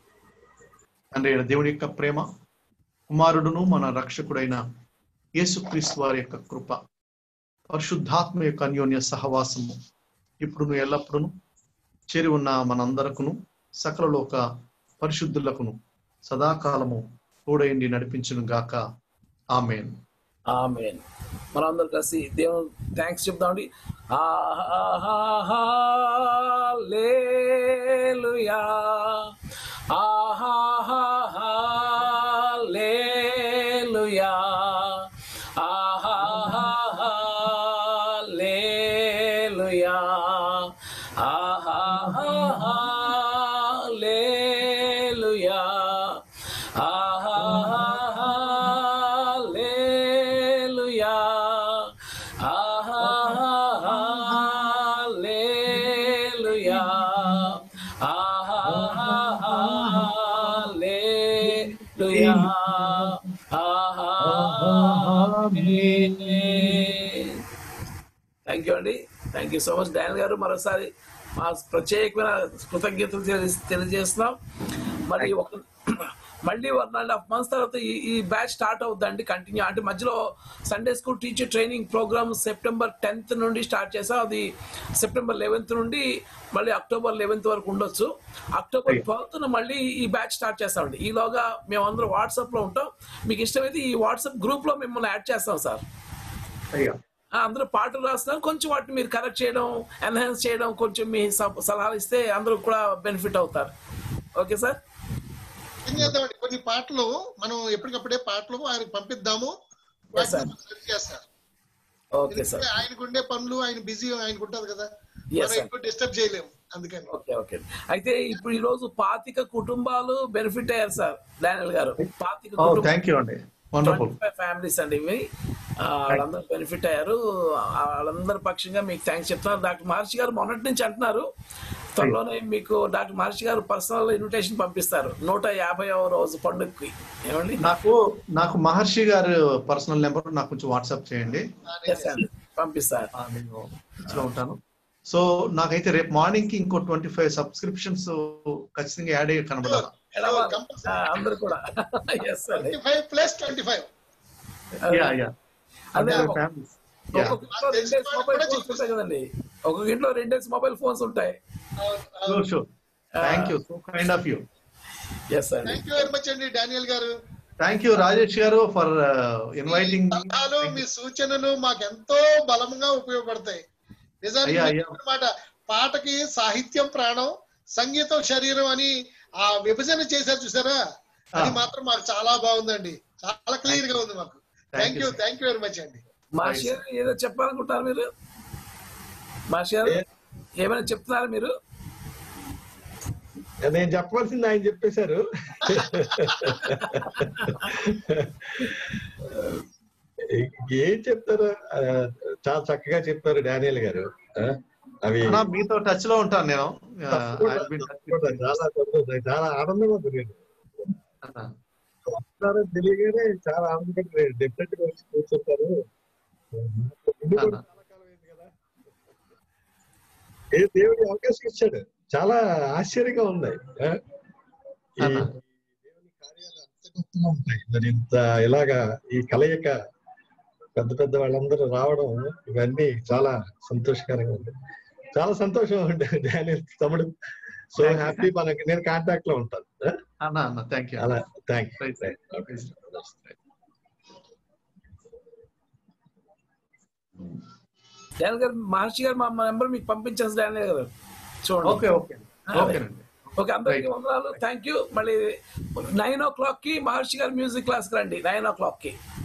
తండ్రి అయిన దేవుడి యొక్క ప్రేమ కుమారుడును మన రక్షకుడైన యేసుక్రీస్తు వారి యొక్క కృప పరిశుద్ధాత్మ యొక్క అన్యోన్య సహవాసము ఇప్పుడు ఎల్లప్పుడూ చేరి ఉన్న మనందరకును సకల లోక పరిశుద్ధులకును సదాకాలము తోడైండి నడిపించును గాక ఆమెన్ ఆమెన్ మనందరం కలిసి దేవుని థ్యాంక్స్ చెప్దామండి hallelujah hallelujah hallelujah hallelujah hallelujah hallelujah hallelujah thank you అండి thank you so much Dan గారు మరోసారి మా ప్రత్యేకమైన కృతజ్ఞతలు తెలియ- తెలియజేస్తున్నాం మరి ఒక మళ్ళీ వన్ అండ్ హాఫ్ మంత్స్ తర్వాత ఈ ఈ బ్యాచ్ స్టార్ట్ అవుతుందండి కంటిన్యూ అంటే మధ్యలో Sunday school teacher training programme September tenth నుండి స్టార్ట్ చేసాం అది సెప్టెంబర్ లెవెన్త్ నుండి మళ్ళీ అక్టోబర్ లెవెన్త్ వరకు ఉండొచ్చు అక్టోబర్ ట్వెల్త్ మళ్ళీ ఈ బ్యాచ్ స్టార్ట్ చేస్తామండి ఈలోగా మేమందరం వాట్సాప్ లో ఉంటాం మీకు ఇష్టమైతే ఈ వాట్సాప్ గ్రూప్ లో మిమ్మల్ని యాడ్ చేస్తాం సార్ అయ్యా ఆ, అందరూ పాటలు రాస్తున్నారు కొంచెం వాటిని మీరు కరెక్ట్ చేయడం ఎన్హాన్స్ చేయడం కొంచెం మీ స- సలహాలు ఇస్తే అందరూ కూడా బెనిఫిట్ అవుతారు ఓకే సార్ ఏం చేద్దామండి కొన్ని పాటలు మనం ఎప్పటికప్పుడే పాటలు ఆయనకు పంపిద్దాము Yes, sir. వాటిని సెట్ చేస్తారు ఓకే సార్ ఎందుకంటే ఆయనకు ఉండే పనులు ఆయన బిజీ ఆయనకు ఉంటది కదా Yes, మనం sir. ఎక్కువ డిస్టర్బ్ చేయలేము అందుకని ఓకే ఓకే అయితే ఇప్పుడు ఈ రోజు పాతిక కుటుంబాలు బెనిఫిట్ అయ్యారు సార్ డానియల్ గారు పాతిక ఓ కుటుంబాలు థ్యాంక్ యూ అండి వండర్ఫుల్ ఫ్యామిలీస్ అండి ఇవి ఆ, వాళ్ళందరూ బెనిఫిట్ అయ్యారు ఆ, వాళ్ళందరి పక్షంగా మీకు థ్యాంక్స్ చెప్తున్నారు డాక్టర్ మహర్షి గారు మొన్నటి నుంచి అంటున్నారు త్వరలోనే మీకు డాక్టర్ మహర్షి గారు పర్సనల్ ఇన్విటేషన్ పంపిస్తారు నూట యాభైవ రోజు పండుగకి ఏమండి నాకు నాకు మహర్షి గారు పర్సనల్ నెంబర్ నాకు కొంచెం వాట్సాప్ చేయండి Yes, sir. పంపిస్తారు ఆ, నేను ఇంట్లో ఉంటాను సో నాకైతే రేపు మార్నింగ్ కి ఇంకో ట్వంటీ ఫైవ్ సబ్స్క్రిప్షన్స్ ఖచ్చితంగా యాడ్ అయ్యి కనబడాలి ఆ, అందరూ కూడా ఎస్ అండి twenty five plus twenty five yeah yeah అదే అందరూ ఒక- families. ఒక్కొక్క ఇంట్లో రెండేసి మొబైల్ ఫోన్స్ ఉంటాయి కదండి ఒక్కొక్క ఇంట్లో రెండేసి మొబైల్ ఫోన్స్ ఉంటాయి sure sure thank you so kind of you yes అండి థ్యాంక్ యూ వెరీ మచ్ అండి డానియల్ గారు థ్యాంక్ యూ రాజేష్ గారు ఫర్ ఇన్వైటింగ్ మీ సలహాలు మీ సూచనలు మాకు ఎంతో బలంగా ఉపయోగపడతాయి నిజానికి అయ్యా, మీరు అయ్యా. చెప్పిన మాట పాటకి సాహిత్యం ప్రాణం సంగీతం శరీరం అని ఆ విభజన చేశారు చూసారా అది మాత్రం మాకు చాలా బాగుందండి చాలా క్లియర్ గా ఉంది మాకు thank you thank you very much అండి మాషి గారు ఏదో చెప్పాలనుకుంటారు మీరు మాషి గారు ఏమైనా చెప్తున్నారా మీరు నేను చెప్పవలసింది ఆయన చెప్పేశారు ఏం చెప్తారు ఆ, చాలా చక్కగా చెప్పారు డానియల్ గారు ఆ, అవి అన్నా, మీతో టచ్ లో ఉంటాను నేను ఆ, I'll be in touch with you. చాలా సంతోషం చాలా ఆనందంగా ఉంది నేను అన్నా. వస్తున్నారని తెలియగానే చాలా ఆనందంగా డెఫినెట్ గా వచ్చి కూర్చుంటారు ముందు కూడా చాలా కాలం అయింది కదా ఏ దేవుడి అవకాశం ఇచ్చాడు చాలా ఆశ్చర్యంగా ఉన్నాయి ఆ? ఈ అన్నా. దేవుని కార్యాలు అంత గొప్పగా ఉంటాయి మరి ఇంత ఇలాగా ఈ కలయిక పెద్ద పెద్ద వాళ్ళందరూ రావడం ఇవన్నీ చాలా సంతోషకరంగా ఉంది చాలా సంతోషం ఉంది డానియల్ తమ్ముడు సో Thank you. హ్యాపీ మనకి నేను కాంటాక్ట్ లో ఉంటాను ఆ? అన్నా అన్న థ్యాంక్ యూ అలా thank you Right, right. Daniel గారు మహర్షి గారు మా నెంబర్ మీకు పంపించాను డానియల్ గారు చూడండి ఓకే ఓకే ఓకేనండి ఓకే అందరికి Right. వందనాలు థ్యాంక్ యూ మళ్ళీ నైన్ ఓ క్లాక్ కి మహర్షి గారు మ్యూజిక్ క్లాస్ కి రండి నైన్ ఓ క్లాక్ కి